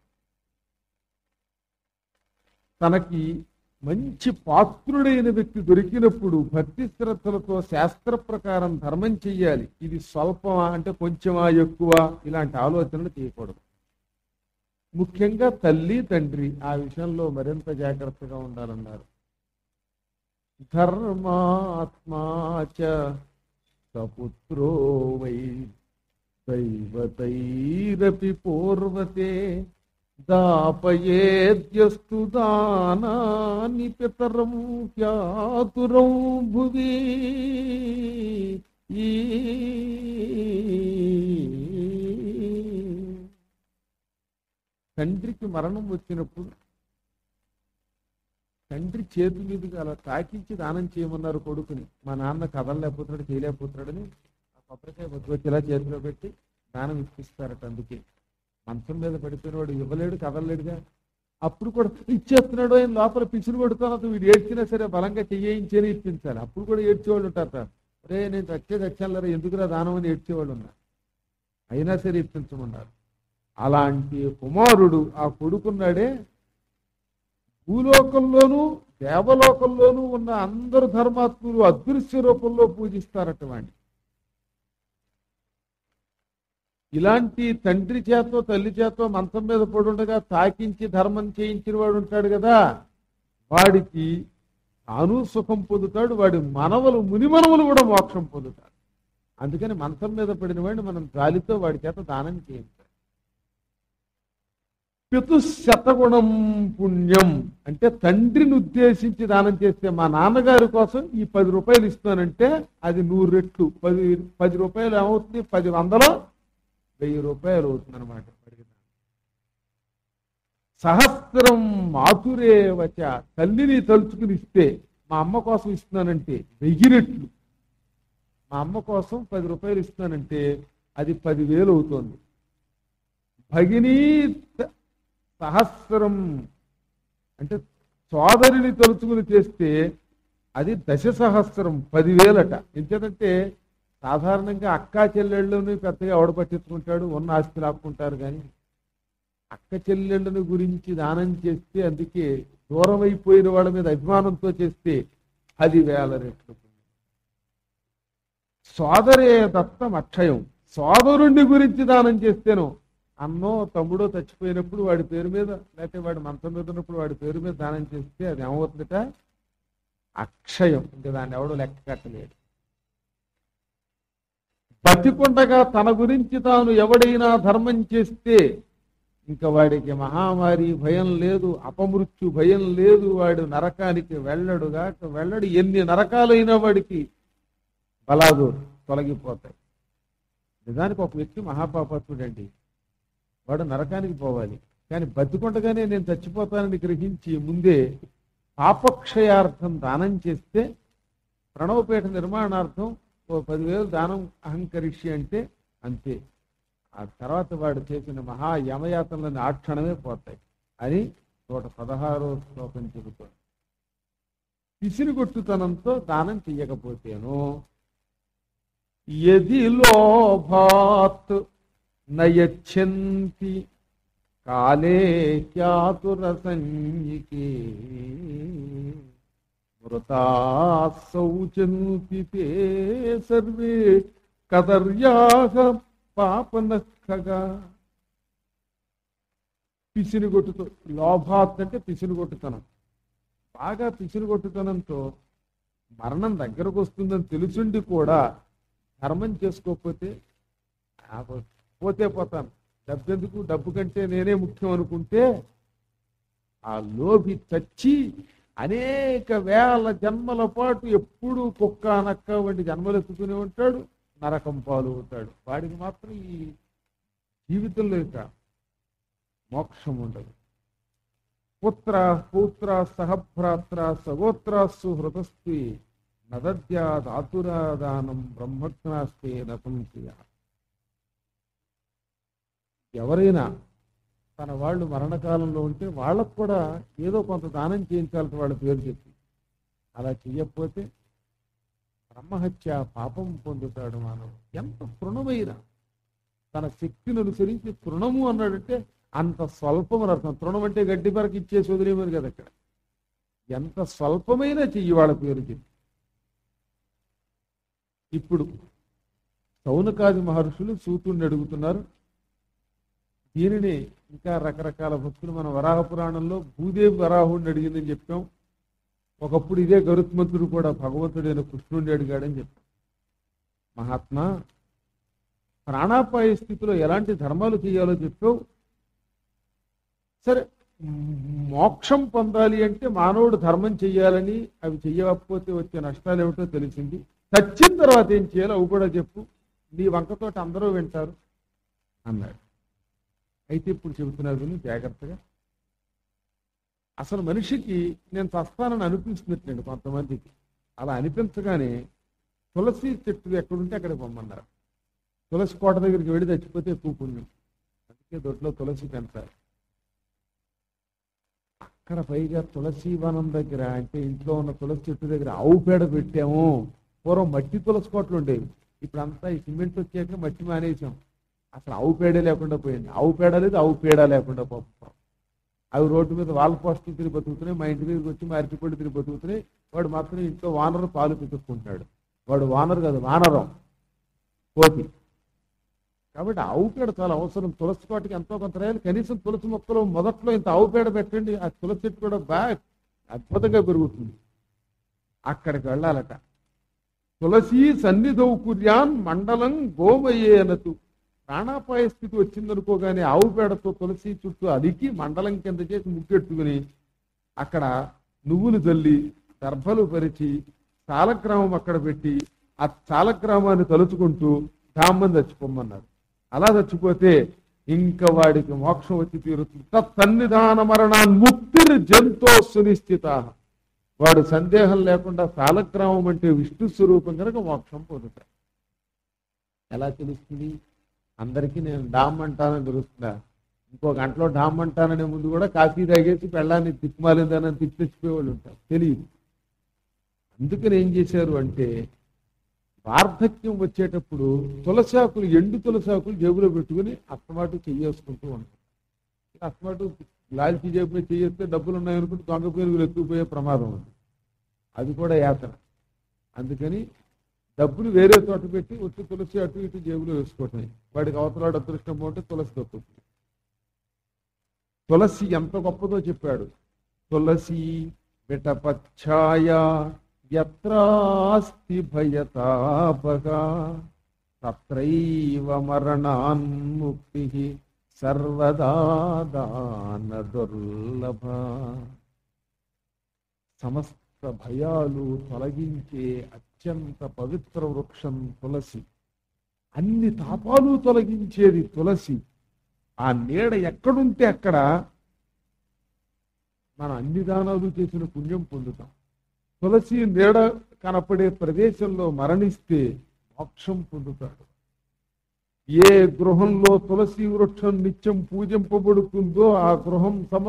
తనకి మంచి పాత్రుడైన వ్యక్తి దొరికినప్పుడు భక్తి శ్రద్ధలతో శాస్త్ర ప్రకారం ధర్మం చెయ్యాలి ఇది స్వల్పమా అంటే కొంచెమా ఎక్కువ ఇలాంటి ఆలోచనలు చేయకూడదు ముఖ్యంగా తల్లి తండ్రి ఆ విషయంలో మరింత జాగ్రత్తగా ఉండాలన్నారు ధర్మాత్మాచ సపుత్రో వై దైవతైరపి పూర్వతే దాపయేద్యస్తు దానాని పితరం హ్యాతురం భువి ఈ తండ్రికి మరణం వచ్చినప్పుడు తండ్రి చేతి మీదుగా అలా తాకించి దానం చేయమన్నారు కొడుకుని మా నాన్న కదలలేకపోతున్నాడు చేయలేకపోతున్నాడని ఆ కొబ్బరికాయ బతుకొచ్చి ఇలా చేతిలో పెట్టి దానం ఇప్పిస్తారట అందుకే మంచం మీద పడిపోయినవాడు ఇవ్వలేడు కదలలేడుగా అప్పుడు కూడా ఇచ్చేస్తున్నాడు ఆయన లోపల పిసురు కొడుతున్నా వీడు ఏడ్చినా సరే బలంగా చెయ్యించని ఇప్పించాలి అప్పుడు కూడా ఏడ్చేవాళ్ళు ఉంటారు సార్ రే నేను చచ్చే చచ్చాలరా ఎందుకురా దానం అని ఏడ్చేవాళ్ళు ఉన్నారు అయినా సరే ఇప్పించమన్నారు అలాంటి కుమారుడు ఆ కొడుకున్నాడే భూలోకంలోనూ దేవలోకంలోనూ ఉన్న అందరు ధర్మాత్ములు అదృశ్య రూపంలో పూజిస్తారట వాణ్ణి ఇలాంటి తండ్రి చేతో తల్లి చేతో మంచం మీద పడుండగా తాకించి ధర్మం చేయించిన వాడు ఉంటాడు కదా వాడికి తాను సుఖం పొందుతాడు వాడి మనవలు మునిమనవలు కూడా మోక్షం పొందుతాడు అందుకని మంచం మీద పడిన వాడిని మనం గాలితో వాడి చేత దానం చేయించాలి పితుశతగుణం పుణ్యం అంటే తండ్రిని ఉద్దేశించి దానం చేస్తే మా నాన్నగారి కోసం ఈ పది రూపాయలు ఇస్తానంటే అది నూరు రెట్లు పది పది రూపాయలు ఏమవుతుంది పది వందలో వెయ్యి రూపాయలు అవుతుంది అనమాట సహస్రం మాతురే వచ తల్లిని తలుచుకుని ఇస్తే మా అమ్మ కోసం ఇస్తున్నానంటే వెయ్యి రెట్లు మా అమ్మ కోసం పది రూపాయలు ఇస్తున్నానంటే అది పదివేలు అవుతుంది భగినీ త- సహస్రం అంటే సోదరిని తలుచుకుని చేస్తే అది దశ సహస్రం పదివేలట ఎందుకంటే సాధారణంగా అక్కా చెల్లెళ్ళని పెద్దగా ఎవడ పట్టించుకుంటాడు ఉన్న ఆస్తి లాక్కుంటారు కానీ అక్క చెల్లెళ్ళని గురించి దానం చేస్తే అందుకే దూరం అయిపోయిన వాళ్ళ మీద అభిమానంతో చేస్తే పదివేల రెట్లు సోదరే దత్తం అక్షయం సోదరుణ్ణి గురించి దానం చేస్తేనో అన్నో తమ్ముడో చచ్చిపోయినప్పుడు వాడి పేరు మీద లేకపోతే వాడి మంచం మీద ఉన్నప్పుడు వాడి పేరు మీద దానం చేస్తే అది ఏమవుతుందట అక్షయం ఇంకా దాన్ని ఎవడో లెక్క కట్టలేడు బతికుండగా తన గురించి తాను ఎవడైనా ధర్మం చేస్తే ఇంకా వాడికి మహామారి భయం లేదు అపమృత్యు భయం లేదు వాడు నరకానికి వెళ్ళడు గాక వెళ్ళడు ఎన్ని నరకాలైనా వాడికి బలాదు తొలగిపోతాయి నిజానికి ఒక వ్యక్తి మహాపాపత్తుడండి వాడు నరకానికి పోవాలి కానీ బతికుండగానే నేను చచ్చిపోతానని గ్రహించి ముందే పాపక్షయార్థం దానం చేస్తే ప్రణవపేట నిర్మాణార్థం ఓ పదివేలు దానం అహంకరిష్య అంటే అంతే ఆ తర్వాత వాడు చేసిన మహా యమయాతనలని ఆ క్షణమే పోతాయి అని నూట పదహారో శ్లోకం చెబుతాడు పిసిరిగొట్టుతనంతో దానం చెయ్యకపోతేను ఎది లోభాత్ నయచ్చంతి కాలే క్యాతుర సంయికే మృతా శౌచంతి తే సర్వే కదర్యాహ పాపనఖగా పిసినిగొట్టుతో లోభాత్ అంటే పిసినిగొట్టుతనం బాగా పిసినిగొట్టుతనంతో మరణం దగ్గరకు వస్తుందని తెలుసుండి కూడా ధర్మం చేసుకోకపోతే ఆ పోతే పోతాను డబ్బెందుకు డబ్బు కంటే నేనే ముఖ్యం అనుకుంటే ఆ లోభి చచ్చి అనేక వేల జన్మల పాటు ఎప్పుడు కుక్క నక్క వంటి జన్మలు ఎత్తుకుని ఉంటాడు నరకం పాలు అవుతాడు వాడికి మాత్రం ఈ జీవితంలో ఇక మోక్షం ఉండదు పుత్ర పౌత్ర సహభ్రాత్ర సగోత్రాస్సు హృతస్తి నదద్యాదాతురాదానం బ్రహ్మజ్ఞాస్తే నతం చేయ ఎవరైనా తన వాళ్ళు మరణకాలంలో ఉంటే వాళ్ళకు కూడా ఏదో కొంత దానం చేయించాలి వాళ్ళ పేరు చెప్పి అలా చెయ్యకపోతే బ్రహ్మహత్య పాపం పొందుతాడు మానవుడు ఎంత తృణమైన తన శక్తిని అనుసరించి తృణము అన్నాడంటే అంత స్వల్పం అని అర్థం తృణం అంటే గడ్డి పరకు ఇచ్చేసి వదిలేమని కదా అక్కడ ఎంత స్వల్పమైన చెయ్యి వాళ్ళ పేరు చెప్పి ఇప్పుడు సౌనకాది మహర్షులు సూతుడిని అడుగుతున్నారు దీనిని ఇంకా రకరకాల భక్తులు మన వరాహ పురాణంలో భూదేవి వరాహుడిని అడిగిందని చెప్పాం ఒకప్పుడు ఇదే గరుత్మంతుడు కూడా భగవంతుడైన కృష్ణుడిని అడిగాడని చెప్పాం మహాత్మా ప్రాణాపాయ స్థితిలో ఎలాంటి ధర్మాలు చేయాలో చెప్పావు సరే మోక్షం పొందాలి అంటే మానవుడు ధర్మం చెయ్యాలని అవి చెయ్యకపోతే వచ్చే నష్టాలు ఏమిటో తెలిసింది చచ్చిన తర్వాత ఏం చేయాలో అవి కూడా చెప్పు నీ వంకతోటి అందరూ వింటారు అన్నాడు అయితే ఇప్పుడు చెబుతున్నారు విని జాగ్రత్తగా అసలు మనిషికి నేను చస్తానని అనిపిస్తున్నట్లండి కొంతమందికి అలా అనిపించగానే తులసి చెట్టు ఎక్కడుంటే అక్కడికి పొమ్మన్నారు తులసి కోట దగ్గరికి వెళ్ళి చచ్చిపోతే ఎక్కువ పుణ్యం అందుకే దొడ్లో తులసి పెంచాలి అక్కడ పైగా తులసి వనం దగ్గర అంటే ఇంట్లో ఉన్న తులసి చెట్టు దగ్గర ఆవు పేడ పెట్టాము పూర్వం మట్టి తులసి కోట్లు ఉండేవి ఇప్పుడు అంతా ఈ సిమెంట్ వచ్చాక మట్టి మానేసాం అసలు ఆవు పేడ లేకుండా పోయింది ఆవు పేడ లేదు ఆవు పేడ లేకుండా పోతాం అవి రోడ్డు మీద వాళ్ళ పోస్టులు తిరిగి బతుకుతున్నాయి మా ఇంటి దగ్గరికి వచ్చి మా అరటిపళ్ళు తిరిగి బతుకుతున్నాయి వాడు మాత్రం ఇంట్లో వానరు పాలు పితుక్కుంటున్నాడు వాడు వానరు కాదు వానరం కోతి కాబట్టి ఆవు పేడ చాలా అవసరం తులసి కోటకి ఎంతో కొంత రాయాలి కనీసం తులసి మొక్కలు మొదట్లో ఇంత ఆవు పేడ పెట్టండి ఆ తులసి చెట్టు కూడా బాగా అద్భుతంగా పెరుగుతుంది అక్కడికి వెళ్ళాలట తులసి సన్నిధౌ కుర్యాన్ మండలం గోమయేనతు ప్రాణాపాయ స్థితి వచ్చిందనుకోగానే ఆవు పేడతో తులసి చుట్టూ అలికి మండలం కింద చేసి ముక్కెట్టుకుని అక్కడ నువ్వులు జల్లి దర్భలు పరిచి చాలగ్రామం అక్కడ పెట్టి ఆ చాలగ్రామాన్ని తలుచుకుంటూ ధామ్మని చచ్చిపోమన్నారు అలా చచ్చిపోతే ఇంకా వాడికి మోక్షం వచ్చి తీరుతుంది తన్నిధాన మరణాన్ ముక్తిర్ జంతో సునిశ్చిత వాడు సందేహం లేకుండా సాలగ్రామం అంటే విష్ణు స్వరూపం కనుక మోక్షం పొందుతాడు ఎలా తెలుస్తుంది అందరికీ నేను డామ్ అంటానని తెలుస్తుందా ఇంకో గంటలో డామ్ అంటాననే ముందు కూడా కాఫీ తాగేసి పెళ్ళాన్ని తిక్కుమాలిందని తిప్పి తెచ్చిపోయేవాళ్ళు ఉంటారు తెలియదు అందుకని ఏం చేశారు అంటే వార్ధక్యం వచ్చేటప్పుడు తులసాకులు ఎండు తులసాకులు జేబులో పెట్టుకుని అస్తమాటు చెయ్యేసుకుంటూ ఉంటారు అస్తమాటు లాల్చీ జేబు మీద చెయ్యేస్తే డబ్బులు ఉన్నాయనుకుంటే దొంగ పేరుగులు ఎత్తుకుపోయే ప్రమాదం ఉంది అది కూడా యాతన అందుకని డబ్బులు వేరే చోట పెట్టి వచ్చి తులసి అటు ఇటు జేబులో వేసుకోవటం వాడికి అవతలాడు అదృష్టం పోతే తులసి దొక్కుతుంది తులసి ఎంత గొప్పదో చెప్పాడు తులసి విటపచ్ఛాయ యత్రాస్తి భయతాపగా తత్రైవ మరణాన్ముక్తి సర్వదా దాన దుర్లభ సమస్త భయాలు తొలగించే అత్యంత పవిత్ర వృక్షం తులసి అన్ని తాపాలు తొలగించేది తులసి ఆ నీడ ఎక్కడుంటే అక్కడ మనం అన్ని దానాలు చేసిన పుణ్యం పొందుతాం తులసి నీడ కనపడే ప్రదేశంలో మరణిస్తే మోక్షం పొందుతాడు ఏ గృహంలో తులసి వృక్షం నిత్యం పూజింపబడుతుందో ఆ గృహం సమ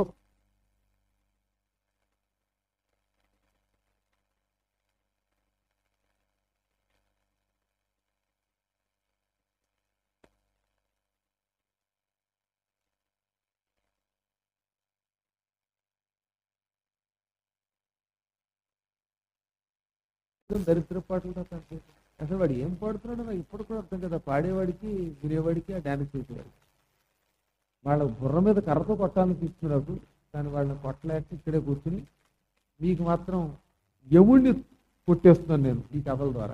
దరిద్ర పాటలు తప్ప అంతే. అసలు వాడు ఏం పాడుతున్నాడో నాకు ఇప్పుడు కూడా అర్థం కదా పాడేవాడికి వినేవాడికి ఆ డాన్స్ చేసేవాడికి వాళ్ళ బుర్ర మీద కర్రతో కొట్టాలని తీసుకున్నప్పుడు కానీ వాళ్ళని కొట్టలేక ఇక్కడే కూర్చుని మీకు మాత్రం యముణ్ణి కొట్టేస్తున్నాను నేను ఈ కథల ద్వారా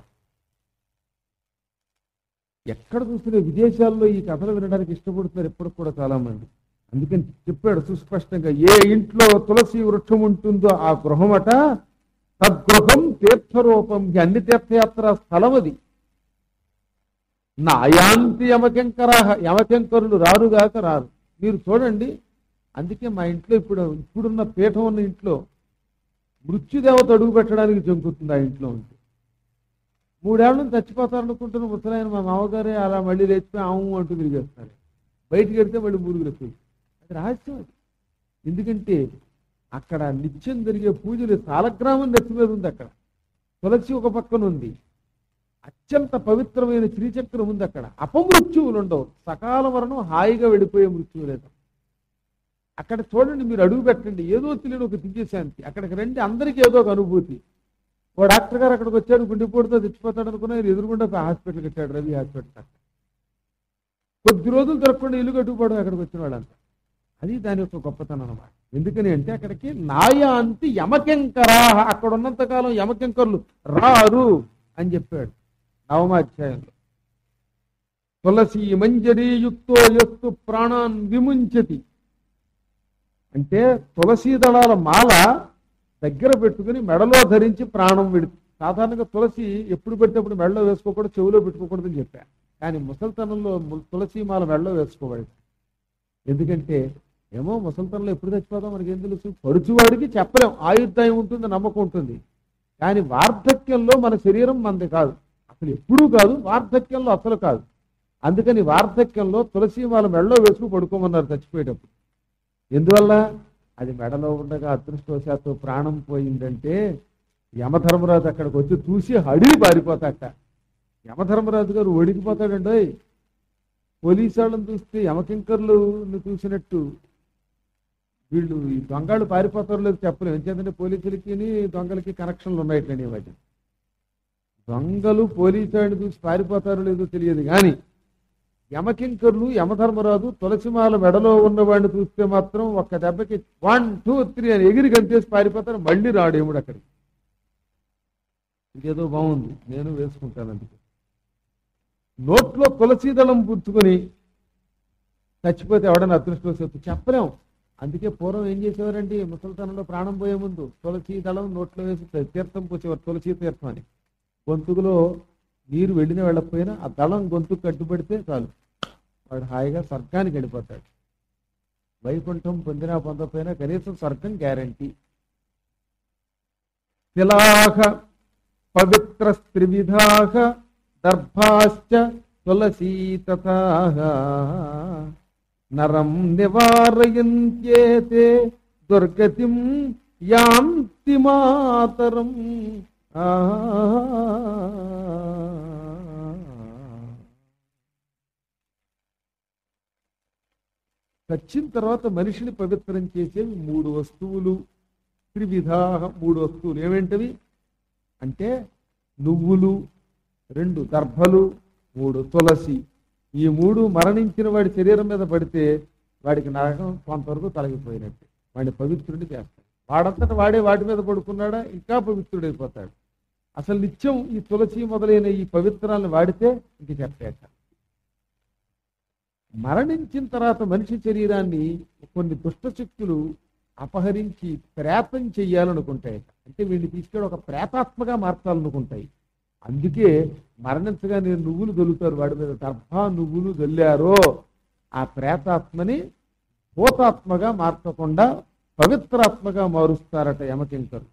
ఎక్కడ చూసినా విదేశాల్లో ఈ కథలు వినడానికి ఇష్టపడుతున్నారు ఎప్పటికి కూడా చాలా మంది అందుకని చెప్పాడు సుస్పష్టంగా ఏ ఇంట్లో తులసి వృక్షం ఉంటుందో ఆ గృహమట తద్గృహం తీర్థరూపం ఈ అన్ని తీర్థయాత్ర స్థలం అది నాయాంతి యమకెంకరాహ యమకెంకరులు రారుగాక రారు మీరు చూడండి అందుకే మా ఇంట్లో ఇప్పుడు ఇప్పుడున్న పీఠం ఉన్న ఇంట్లో మృత్యుదేవత అడుగు పెట్టడానికి జంకుతుంది ఆ ఇంట్లో ఉంటే మూడేళ్ల నుంచి చచ్చిపోతారనుకుంటున్న ముసలాయన మా మామగారే అలా మళ్ళీ లేచిపోయి ఆము అంటూ తిరిగేస్తారు బయటికి వెళ్తే మళ్ళీ మూరుగులు ఎక్కువ అది రహస్యం అది ఎందుకంటే అక్కడ నిత్యం జరిగే పూజలు సాలగ్రామం నెత్తి మీద ఉంది అక్కడ తులసి ఒక పక్కన ఉంది అత్యంత పవిత్రమైన శ్రీచక్రం ఉంది అక్కడ అపమృత్యువులు ఉండవు సకాల మరణం హాయిగా వెళ్ళిపోయే మృత్యువు లేదు అక్కడ చూడండి మీరు అడుగు పెట్టండి ఏదో తెలియని ఒక దివ్యశాంతి అక్కడికి రండి అందరికీ ఏదో ఒక అనుభూతి ఓ డాక్టర్ గారు అక్కడికి వచ్చాడు గుండెపోటుతో చచ్చిపోతాడు అనుకున్నా ఆయన ఎదురుగుండా ఒక హాస్పిటల్ కట్టాడు రవి హాస్పిటల్ కొద్ది రోజులు దొరకకుండా ఇల్లు కట్టుకుపోవడం అక్కడికి వచ్చిన వాళ్ళంతా అది దాని యొక్క గొప్పతనం అన్నమాట ఎందుకని అంటే అక్కడికి నాయాంతి యమకెంకరా అక్కడ ఉన్నంత కాలం యమకెంకర్లు రారు అని చెప్పాడు నవమాధ్యాయంలో తులసి మంజరీయుక్తో ఎత్తు ప్రాణాన్ విముంచతి అంటే తులసీ దళాల మాల దగ్గర పెట్టుకుని మెడలో ధరించి ప్రాణం విడి సాధారణంగా తులసి ఎప్పుడు పెడితేప్పుడు మెడలో వేసుకోకూడదు చెవిలో పెట్టుకోకూడదని చెప్పా కానీ ముసలితనంలో ము- తులసి మాల మెడలో వేసుకోవాలి ఎందుకంటే ఏమో ముసలితనంలో ఎప్పుడు చచ్చిపోతాం మనకి ఏం తెలుసు పరుచువాడికి చెప్పలేం ఆయుర్దాయం ఉంటుంది నమ్మకం ఉంటుంది కానీ వార్ధక్యంలో మన శరీరం మనది కాదు అసలు ఎప్పుడూ కాదు వార్ధక్యంలో అసలు కాదు అందుకని వార్ధక్యంలో తులసి మాల మెడలో వేసుకుని పడుకోమన్నారు చచ్చిపోయేటప్పుడు ఎందువల్ల అది మెడలో ఉండగా అదృష్టవశాత్తు ప్రాణం పోయిందంటే యమధర్మరాజు అక్కడికి వచ్చి చూసి హడిలి పారిపోతాట యమధర్మరాజు గారు ఒడికిపోతాడండి పోలీసు వాళ్ళని చూస్తే యమకింకర్లు చూసినట్టు వీళ్ళు ఈ దొంగలు పారిపోతారో లేదు చెప్పలేము ఎందుకంటే పోలీసులకి దొంగలకి కనెక్షన్లు ఉన్నాయటండి ఈ మధ్య దొంగలు పోలీసు వాడిని చూసి పారిపోతారో లేదో తెలియదు కానీ యమకింకర్లు యమధర్మరాజు తులసిమాల మెడలో ఉన్నవాడిని చూస్తే మాత్రం ఒక్క దెబ్బకి వన్ టూ త్రీ అని ఎగిరి గంతేసి పారిపోతారు మళ్ళీ రాడు ఏముడు అక్కడికి ఇదేదో బాగుంది నేను వేసుకుంటాను అందుకే నోట్లో తులసి దళం పుచ్చుకొని చచ్చిపోతే ఎవడన్నా అదృష్టవశాత్తు చెప్పలేం అందుకే పూర్వం ఏం చేసేవారండి ముసలితనంలో ప్రాణం పోయే ముందు తులసి దళం నోట్లో వేసి తీర్థం పోసేవారు తులసి తీర్థం అని గొంతుకులో నీరు వెళ్ళిన వెళ్ళకపోయినా ఆ దళం గొంతుకు కట్టుబడితే చాలు వాడు హాయిగా స్వర్గానికి వెళ్ళిపోతాడు వైకుంఠం పొందినా పొందకపోయినా కనీసం స్వర్గం గ్యారంటీ తిలాహ పవిత్ర త్రివిధాహ దర్భాశ్చ తులసీ తథాహ నరం నివారయంత్యేతే దుర్గతిం యాంతి మాతరం ఆ చచ్చిన తర్వాత మనిషిని పవిత్రం చేసేవి మూడు వస్తువులు త్రివిధా మూడు వస్తువులు ఏమేంటవి అంటే నువ్వులు రెండు దర్భలు మూడు తులసి ఈ మూడు మరణించిన వాడి శరీరం మీద పడితే వాడికి నరకం కొంతవరకు తొలగిపోయినట్టు వాడిని పవిత్రుడిని చేస్తాడు వాడంతటా వాడే వాటి మీద పడుకున్నాడా ఇంకా పవిత్రుడైపోతాడు అసలు నిత్యం ఈ తులసి మొదలైన ఈ పవిత్రాలను వాడితే ఇంక చెప్పేట మరణించిన తర్వాత మనిషి శరీరాన్ని కొన్ని దుష్ట శక్తులు అపహరించి ప్రేతం చెయ్యాలనుకుంటాయి అంటే వీడిని తీసుకెళ్ళి ఒక ప్రేతాత్మగా మార్చాలనుకుంటాయి అందుకే మరణించగా నేను నువ్వులు దొల్లుతారు వాడి మీద దర్భా నువ్వులు దొల్లారో ఆ ప్రేతాత్మని భూతాత్మగా మార్చకుండా పవిత్రాత్మగా మారుస్తారట యమకింకరు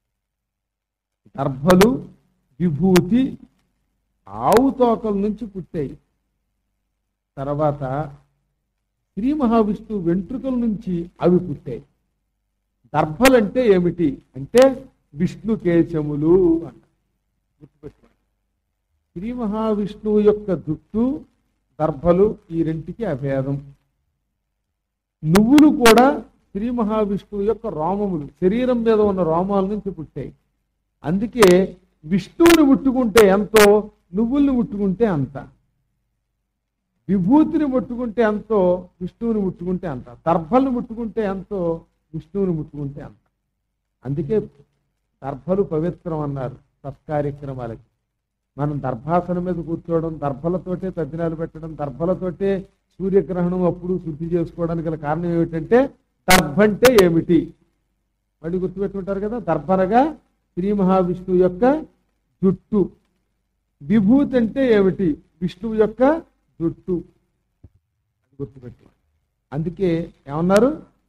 దర్భలు విభూతి ఆవు తోకల నుంచి పుట్టాయి తర్వాత శ్రీ మహావిష్ణువు వెంట్రుకల నుంచి అవి పుట్టాయి దర్భలంటే ఏమిటి అంటే విష్ణు కేశములు అంట గుర్తుపెట్టుకోండి శ్రీ మహావిష్ణువు యొక్క జుట్టు దర్భలు ఈ రెంటికి అభేదం నువ్వులు కూడా శ్రీ మహావిష్ణువు యొక్క రోమములు శరీరం మీద ఉన్న రోమాల నుంచి పుట్టాయి అందుకే విష్ణువుని ముట్టుకుంటే ఎంతో నువ్వుల్ని ముట్టుకుంటే అంత విభూతిని ముట్టుకుంటే ఎంతో విష్ణువుని ముట్టుకుంటే అంత దర్భల్ని ముట్టుకుంటే ఎంతో విష్ణువుని ముట్టుకుంటే అంత అందుకే దర్భలు పవిత్రం అన్నారు సత్కార్యక్రమాలకి మనం దర్భాసనం మీద కూర్చోవడం దర్భలతోటే తద్దినాలు పెట్టడం దర్భలతోటే సూర్యగ్రహణం అప్పుడు శుద్ధి చేసుకోవడానికి గల కారణం ఏమిటంటే దర్భ అంటే ఏమిటి మళ్ళీ గుర్తుపెట్టుకుంటారు కదా దర్భనగా శ్రీ మహావిష్ణువు యొక్క జుట్టు విభూతి అంటే ఏమిటి విష్ణువు యొక్క జుట్టు అది గుర్తుపెట్టు అందుకే ఏమన్నారు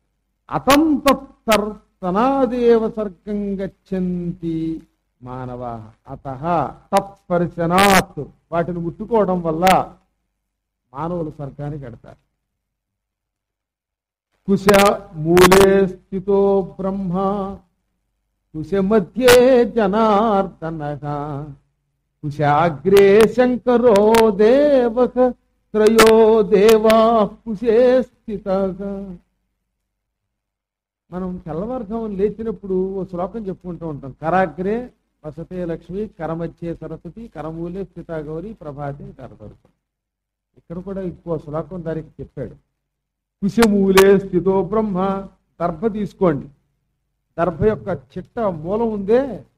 అతంతనాదేవ సర్గం గచ్చంతి మానవ అత తత్పరిశనాత్ వాటిని ముట్టుకోవడం వల్ల మానవులు స్వర్గానికి వెడతారు కుశ మూలే స్థితో బ్రహ్మ కుశ మధ్యే జనార్దన కుశాగ్రే శంకరో దేవక త్రయో దేవా కుశే స్థిత మనం తెల్లవారుజామున లేచినప్పుడు ఓ శ్లోకం చెప్పుకుంటూ ఉంటాం కరాగ్రే వసతే లక్ష్మి కరమధ్యే సరస్వతి కరమూలే స్థిత గౌరి ప్రభాతే కరదరుపు ఇక్కడ కూడా ఇంకో శ్లోకం దానికి చెప్పాడు కుశమూలే స్థితో బ్రహ్మ దర్భ తీసుకోండి దర్భ యొక్క చిట్ట మూలం ఉందే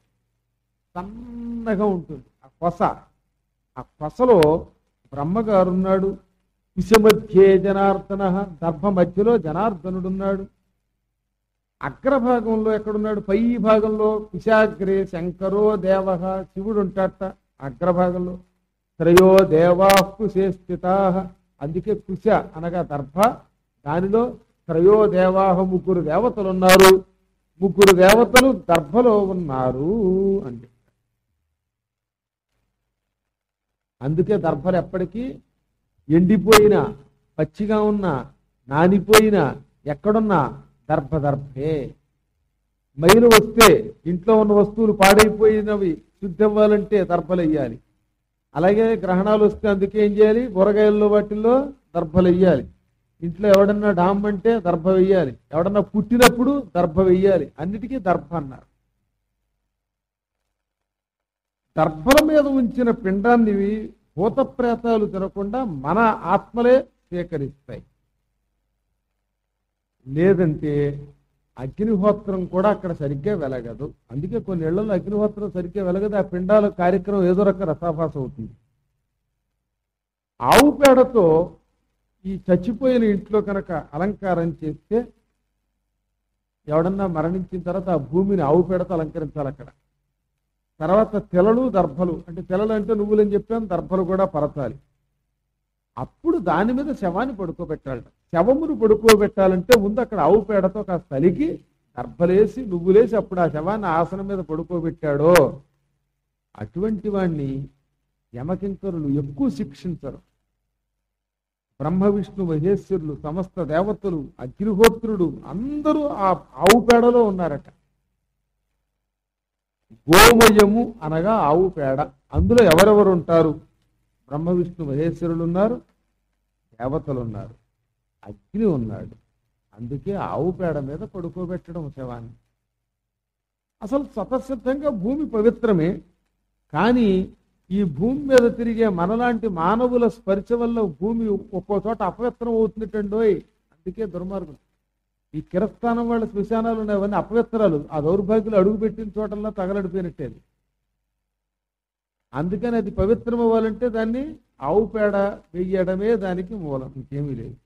సన్నగా ఉంటుంది ఆ కొస ఆ కొసలో బ్రహ్మగారు ఉన్నాడు కుశ మధ్యే జనార్దన దర్భ మధ్యలో జనార్దనుడు ఉన్నాడు అగ్రభాగంలో ఎక్కడున్నాడు పై భాగంలో కుశాగ్రే శంకరో దేవ శివుడు ఉంటాడట అగ్రభాగంలో త్రయో దేవా కుశే స్థితా అందుకే కుశ అనగా దర్భ దానిలో త్రయో దేవాహ ముగ్గురు దేవతలు ఉన్నారు ముగ్గురు దేవతలు దర్భలో ఉన్నారు అని అందుకే దర్భలు ఎప్పటికీ ఎండిపోయిన పచ్చిగా ఉన్న నానిపోయిన ఎక్కడున్నా దర్భ దర్భే మైలు వస్తే ఇంట్లో ఉన్న వస్తువులు పాడైపోయినవి శుద్ధి అవ్వాలంటే దర్భలెయ్యాలి అలాగే గ్రహణాలు వస్తే అందుకే ఏం చేయాలి కూరగాయల్లో వాటిల్లో దర్భలు వెయ్యాలి ఇంట్లో ఎవడన్నా డామ్ అంటే దర్భ వెయ్యాలి ఎవడన్నా పుట్టినప్పుడు దర్భ వెయ్యాలి అన్నిటికీ దర్భ అన్నారు దర్భల మీద ఉంచిన పిండాన్ని భూత ప్రేతాలు తినకుండా మన ఆత్మలే స్వీకరిస్తాయి లేదంటే అగ్నిహోత్రం కూడా అక్కడ సరిగ్గా వెలగదు అందుకే కొన్ని ఇళ్లలో అగ్నిహోత్రం సరిగ్గా వెలగదు ఆ పిండాల కార్యక్రమం ఏదో రక రసాభాస అవుతుంది ఆవు పేడతో ఈ చచ్చిపోయిన ఇంట్లో కనుక అలంకారం చేస్తే ఎవడన్నా మరణించిన తర్వాత ఆ భూమిని ఆవు పేడతో అలంకరించాలి అక్కడ తర్వాత తెలలు దర్భలు అంటే తెలలు అంటే నువ్వులని చెప్పాను దర్భలు కూడా పరచాలి అప్పుడు దాని మీద శవాన్ని పడుకోబెట్టాలట శవమును పడుకోబెట్టాలంటే ముందు అక్కడ ఆవు పేడతో కాస్త తలిగి దర్భలేసి నువ్వులేసి అప్పుడు ఆ శవాన్ని ఆసనం మీద పడుకోబెట్టాడో అటువంటి వాణ్ణి యమకింకరులు ఎక్కువ శిక్షించరు బ్రహ్మ విష్ణు మహేశ్వరులు సమస్త దేవతలు అగ్నిహోత్రుడు అందరూ ఆ ఆవు పేడలో ఉన్నారట గోమయము అనగా ఆవు పేడ అందులో ఎవరెవరు ఉంటారు బ్రహ్మ విష్ణు మహేశ్వరులు ఉన్నారు దేవతలు ఉన్నారు అగ్ని ఉన్నాడు అందుకే ఆవు పేడ మీద పడుకోబెట్టడం శవాన్ని అసలు స్వతసిద్ధంగా భూమి పవిత్రమే కానీ ఈ భూమి మీద తిరిగే మనలాంటి మానవుల స్పర్శ వల్ల భూమి ఒక్కో చోట అపవిత్రం అవుతుందటండోయ్ అందుకే దుర్మార్గం ఈ కిరస్థానం వాళ్ళ శ్మశానాలు ఉన్నవన్నీ అపవిత్రాలు ఆ దౌర్భాగ్యులు అడుగుపెట్టిన చోటల్లా తగలడిపోయినట్టేది అందుకని అది పవిత్రం అవ్వాలంటే దాన్ని ఆవు పేడ వెయ్యడమే దానికి మూలం ఇంకేమీ లేదు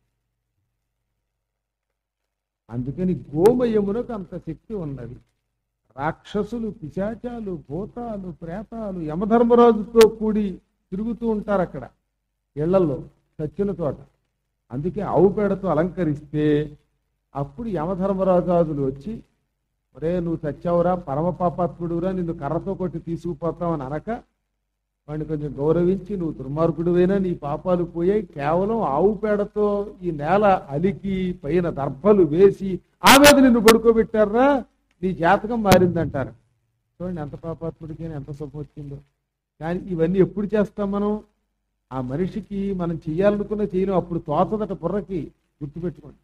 అందుకని గోమయమునకు అంత శక్తి ఉన్నది రాక్షసులు పిశాచాలు భూతాలు ప్రేతాలు యమధర్మరాజుతో కూడి తిరుగుతూ ఉంటారు అక్కడ ఇళ్లలో చచ్చిన చోట అందుకే ఆవు పేడతో అలంకరిస్తే అప్పుడు యమధర్మరాజాదులు వచ్చి ఒరే నువ్వు చచ్చావురా పరమ పాపాత్ముడురా నిన్ను కర్రతో కొట్టి తీసుకుపోతావని అనక వాడిని కొంచెం గౌరవించి నువ్వు దుర్మార్గుడువైనా నీ పాపాలు పోయాయి కేవలం ఆవు పేడతో ఈ నేల అలికి పైన దర్భలు వేసి ఆ మీద నిన్ను పడుకోబెట్టారా నీ జాతకం మారిందంటారు చూడండి ఎంత పాపాత్ముడికి ఎంత శుభం వచ్చిందో కానీ ఇవన్నీ ఎప్పుడు చేస్తాం మనం ఆ మనిషికి మనం చెయ్యాలనుకున్న చేయను అప్పుడు తోచదట బుర్రకి గుర్తుపెట్టుకోండి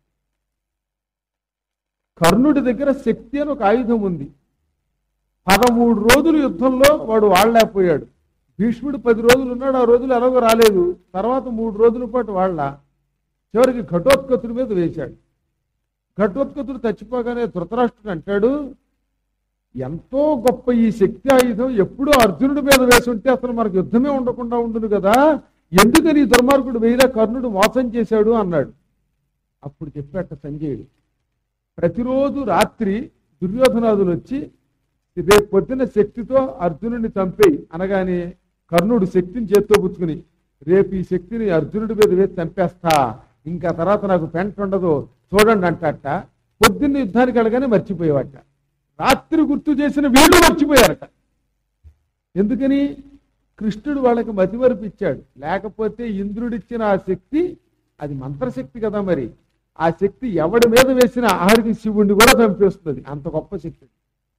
కర్ణుడి దగ్గర శక్తి అని ఒక ఆయుధం ఉంది పదమూడు రోజులు యుద్ధంలో వాడు వాడలేకపోయాడు భీష్ముడు పది రోజులు ఉన్నాడు ఆ రోజులు ఎలాగో రాలేదు తర్వాత మూడు రోజుల పాటు వాళ్ళ చివరికి ఘటోత్కతుడి మీద వేశాడు ఘటోత్కతుడు చచ్చిపోగానే ధృతరాష్ట్రుడు అంటాడు ఎంతో గొప్ప ఈ శక్తి ఆయుధం ఎప్పుడో అర్జునుడి మీద వేసి ఉంటే అసలు మనకు యుద్ధమే ఉండకుండా ఉండును కదా ఎందుకని ఈ దుర్మార్గుడు వేయిలా కర్ణుడు మోసం చేశాడు అన్నాడు అప్పుడు చెప్పాట సంజయుడు ప్రతిరోజు రాత్రి దుర్యోధనాదులు వచ్చి రేపు పొద్దున శక్తితో అర్జునుడిని చంపేయి అనగానే కర్ణుడు శక్తిని చేత్తో పుచ్చుకుని రేపు ఈ శక్తిని అర్జునుడి మీద వేసి చంపేస్తా ఇంకా తర్వాత నాకు పెంట ఉండదు చూడండి అంటట పొద్దున్న యుద్ధానికి వెళ్ళగానే మర్చిపోయేవాట రాత్రి గుర్తు చేసిన వీళ్ళు మర్చిపోయారట ఎందుకని కృష్ణుడు వాళ్ళకి మతిమరుపు ఇచ్చాడు లేకపోతే ఇంద్రుడిచ్చిన ఆ శక్తి అది మంత్రశక్తి కదా మరి ఆ శక్తి ఎవడి మీద వేసిన ఆహారికి శివుణ్ణి కూడా చంపేస్తుంది అంత గొప్ప శక్తి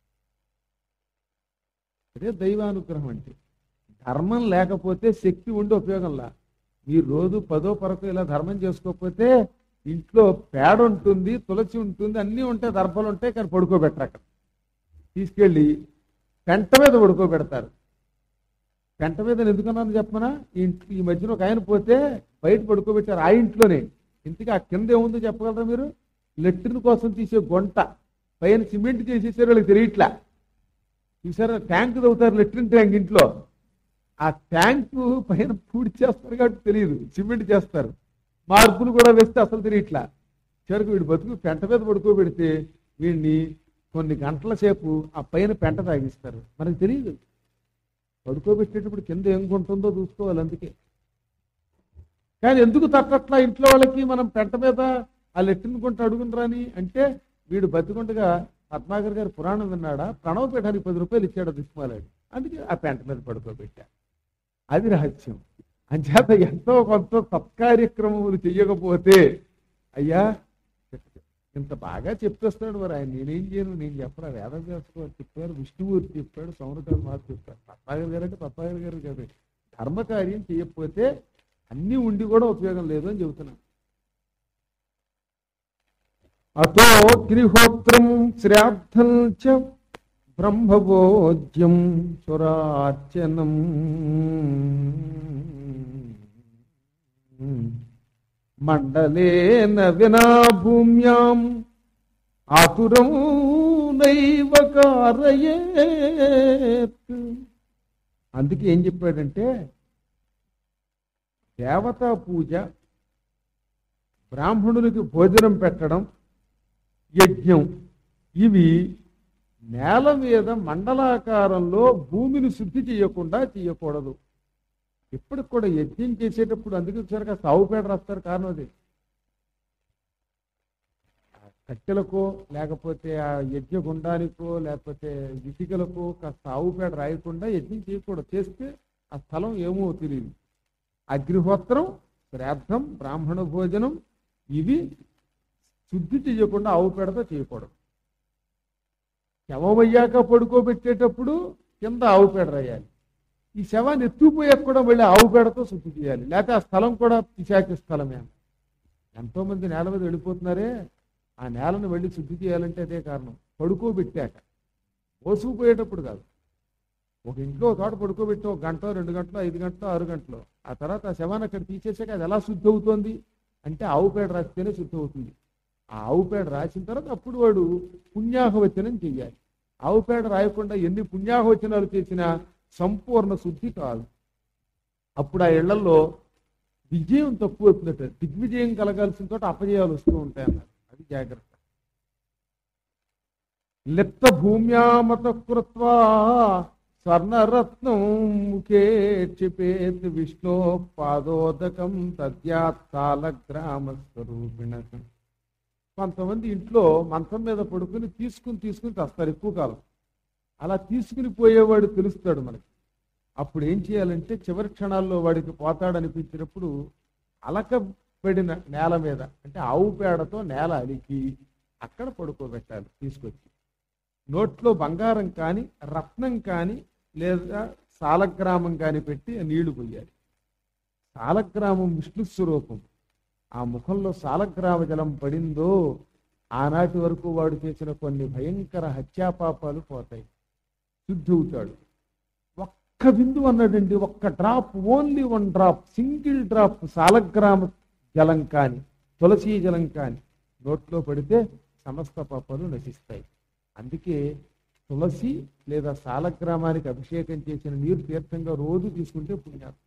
అదే దైవానుగ్రహం అంటే ధర్మం లేకపోతే శక్తి ఉండి ఉపయోగంలా మీరు రోజు పదో పరకు ఇలా ధర్మం చేసుకోకపోతే ఇంట్లో పేడ ఉంటుంది తులసి ఉంటుంది అన్నీ ఉంటాయి దర్భలు ఉంటాయి కానీ పడుకోబెట్టరు అక్కడ తీసుకెళ్ళి పెంట మీద పడుకోబెడతారు పెంట మీద ఎందుకన్నాను చెప్పమనా ఈ ఇంట్లో ఈ మధ్యన ఒక ఆయన పోతే బయట పడుకోబెట్టారు ఆ ఇంట్లోనే ఇంతకీ ఆ కింద ఏముందో చెప్పగలరా మీరు లెట్రిన్ కోసం తీసే గుంట పైన సిమెంట్ చేసేసారు వాళ్ళకి తెలియట్లా చూసారా ట్యాంక్ తవ్వుతారు లెట్రిన్ ట్యాంక్ ఇంట్లో ఆ ట్యాంకు పైన పూడి చేస్తారు కాబట్టి తెలియదు సిమెంట్ చేస్తారు మార్పులు కూడా వేస్తే అసలు తెలియట్లా చివరికి వీడు బతుకు పెంట మీద పడుకోబెడితే వీడిని కొన్ని గంటల సేపు ఆ పైన పెంట తాగిస్తారు మనకు తెలియదు పడుకోబెట్టేటప్పుడు కింద ఏం ఉంటుందో చూసుకోవాలి అందుకే కానీ ఎందుకు తట్టట్లా ఇంట్లో వాళ్ళకి మనం పెంట మీద ఆ లెట్టిన కొంట అడుగునరాని అంటే వీడు బతికుండగా పద్మాకర్ గారి పురాణం విన్నాడా ప్రణవ పీఠానికి పది రూపాయలు ఇచ్చాడు దిక్కుమాలాడు అందుకే ఆ పెంట మీద పడుకోబెట్టా అది రహస్యం అంచేత ఎంతో కొంత సత్కార్యక్రమములు చెయ్యకపోతే అయ్యా ఇంత బాగా చెప్పేస్తాడు మరి ఆయన నేనేం చేయను నేను చెప్పరా వేదం చేసుకోవాలి చెప్పారు విష్ణుమూర్తి చెప్పాడు సౌనకాలు మాకు చెప్పారు పప్పాగర్ గారు అంటే పప్పాగర్ గారు కాదు ధర్మకార్యం చేయకపోతే అన్నీ ఉండి కూడా ఉపయోగం లేదు అని చెబుతున్నాను అతో గృహోత్రం శ్రాద్ధం చ బ్రహ్మభోజ్యం సురార్చనం మండలేన వినా భూమ్యాం ఆతురం నైవ కారయేత్ అందుకే ఏం చెప్పాడంటే దేవతా పూజ బ్రాహ్మణులకి భోజనం పెట్టడం యజ్ఞం ఇవి నేల మీద మండలాకారంలో భూమిని శుద్ధి చేయకుండా చేయకూడదు ఇప్పటికి కూడా యజ్ఞం చేసేటప్పుడు అందుకే వచ్చారు కాస్త ఆవు పేడ రాస్తారు కారణం అది ఆ కట్టెలకో లేకపోతే ఆ యజ్ఞ గుండానికో లేకపోతే ఇటుకలకో కాస్త ఆవు పేడ రాయకుండా యజ్ఞం చేయకూడదు చేస్తే ఆ స్థలం ఏమో తెలియదు అగ్నిహోత్రం శ్రాద్ధం బ్రాహ్మణ భోజనం ఇవి శుద్ధి చేయకుండా ఆవు పేడతో చేయకూడదు శవమయ్యాక పడుకోబెట్టేటప్పుడు కింద ఆవు పేడ రాయాలి ఈ శవాన్ని ఎత్తుకుపోయాక కూడా మళ్ళీ ఆవు పేడతో శుద్ధి చేయాలి లేకపోతే ఆ స్థలం కూడా పిశాచి స్థలమే ఎంతో మంది నేల మీద వెళ్ళిపోతున్నారే ఆ నేలను వెళ్ళి శుద్ధి చేయాలంటే అదే కారణం పడుకోబెట్టాక మోసుకుపోయేటప్పుడు కాదు ఒక ఇంట్లో ఒక చోట పడుకోబెట్టి ఒక గంట రెండు గంటలు ఐదు గంటలు ఆరు గంటలు ఆ తర్వాత ఆ శవాన్ని అక్కడ తీసేసాక అది ఎలా శుద్ధి అవుతుంది అంటే ఆవు పేడ రాస్తేనే శుద్ధి అవుతుంది ఆ ఆవు పేడ రాసిన తర్వాత అప్పుడు వాడు పుణ్యాహవచనం చెయ్యాలి ఆవు పేడ రాయకుండా ఎన్ని పుణ్యాహవచనాలు చేసినా సంపూర్ణ శుద్ధి కాదు అప్పుడు ఆ ఇళ్లలో విజయం తక్కువ అవుతుందట దిగ్విజయం కలగాల్సిన చోట అపజయాలు వస్తూ ఉంటాయి అన్నారు అది జాగ్రత్త లిప్త భూమ్యామత కృత్వా స్వర్ణరత్నం ముఖే క్షిపేత్ విష్ణో పాదోదకం తద్యాత్తాల గ్రామ స్వరూపిణ కొంతమంది ఇంట్లో మంచం మీద పడుకుని తీసుకుని తీసుకుని తెస్తారు ఎక్కువ కాలం అలా తీసుకుని పోయేవాడు తెలుస్తాడు మనకి అప్పుడు ఏం చేయాలంటే చివరి క్షణాల్లో వాడికి పోతాడనిపించినప్పుడు అలకబడిన నేల మీద అంటే ఆవు పేడతో నేల అలికి అక్కడ పడుకోబెట్టాలి తీసుకొచ్చి నోట్లో బంగారం కానీ రత్నం కానీ లేదా సాలగ్రామం కానీ పెట్టి ఆ నీళ్లు పోయాలి సాలగ్రామం విష్ణు స్వరూపం ఆ ముఖంలో సాలగ్రామ జలం పడిందో ఆనాటి వరకు వాడు చేసిన కొన్ని భయంకర హత్యాపాపాలు పోతాయి శుద్ధి అవుతాడు ఒక్క బిందు అన్నాడండి ఒక్క drop only one drop single drop సాలగ్రామ జలం కాని తులసీ జలం కాని నోట్లో పడితే సమస్త పాపాలు నశిస్తాయి అందుకే తులసి లేదా సాలగ్రామానికి అభిషేకం చేసిన నీరు తీర్థంగా రోజు తీసుకుంటే పుణ్యాత్మ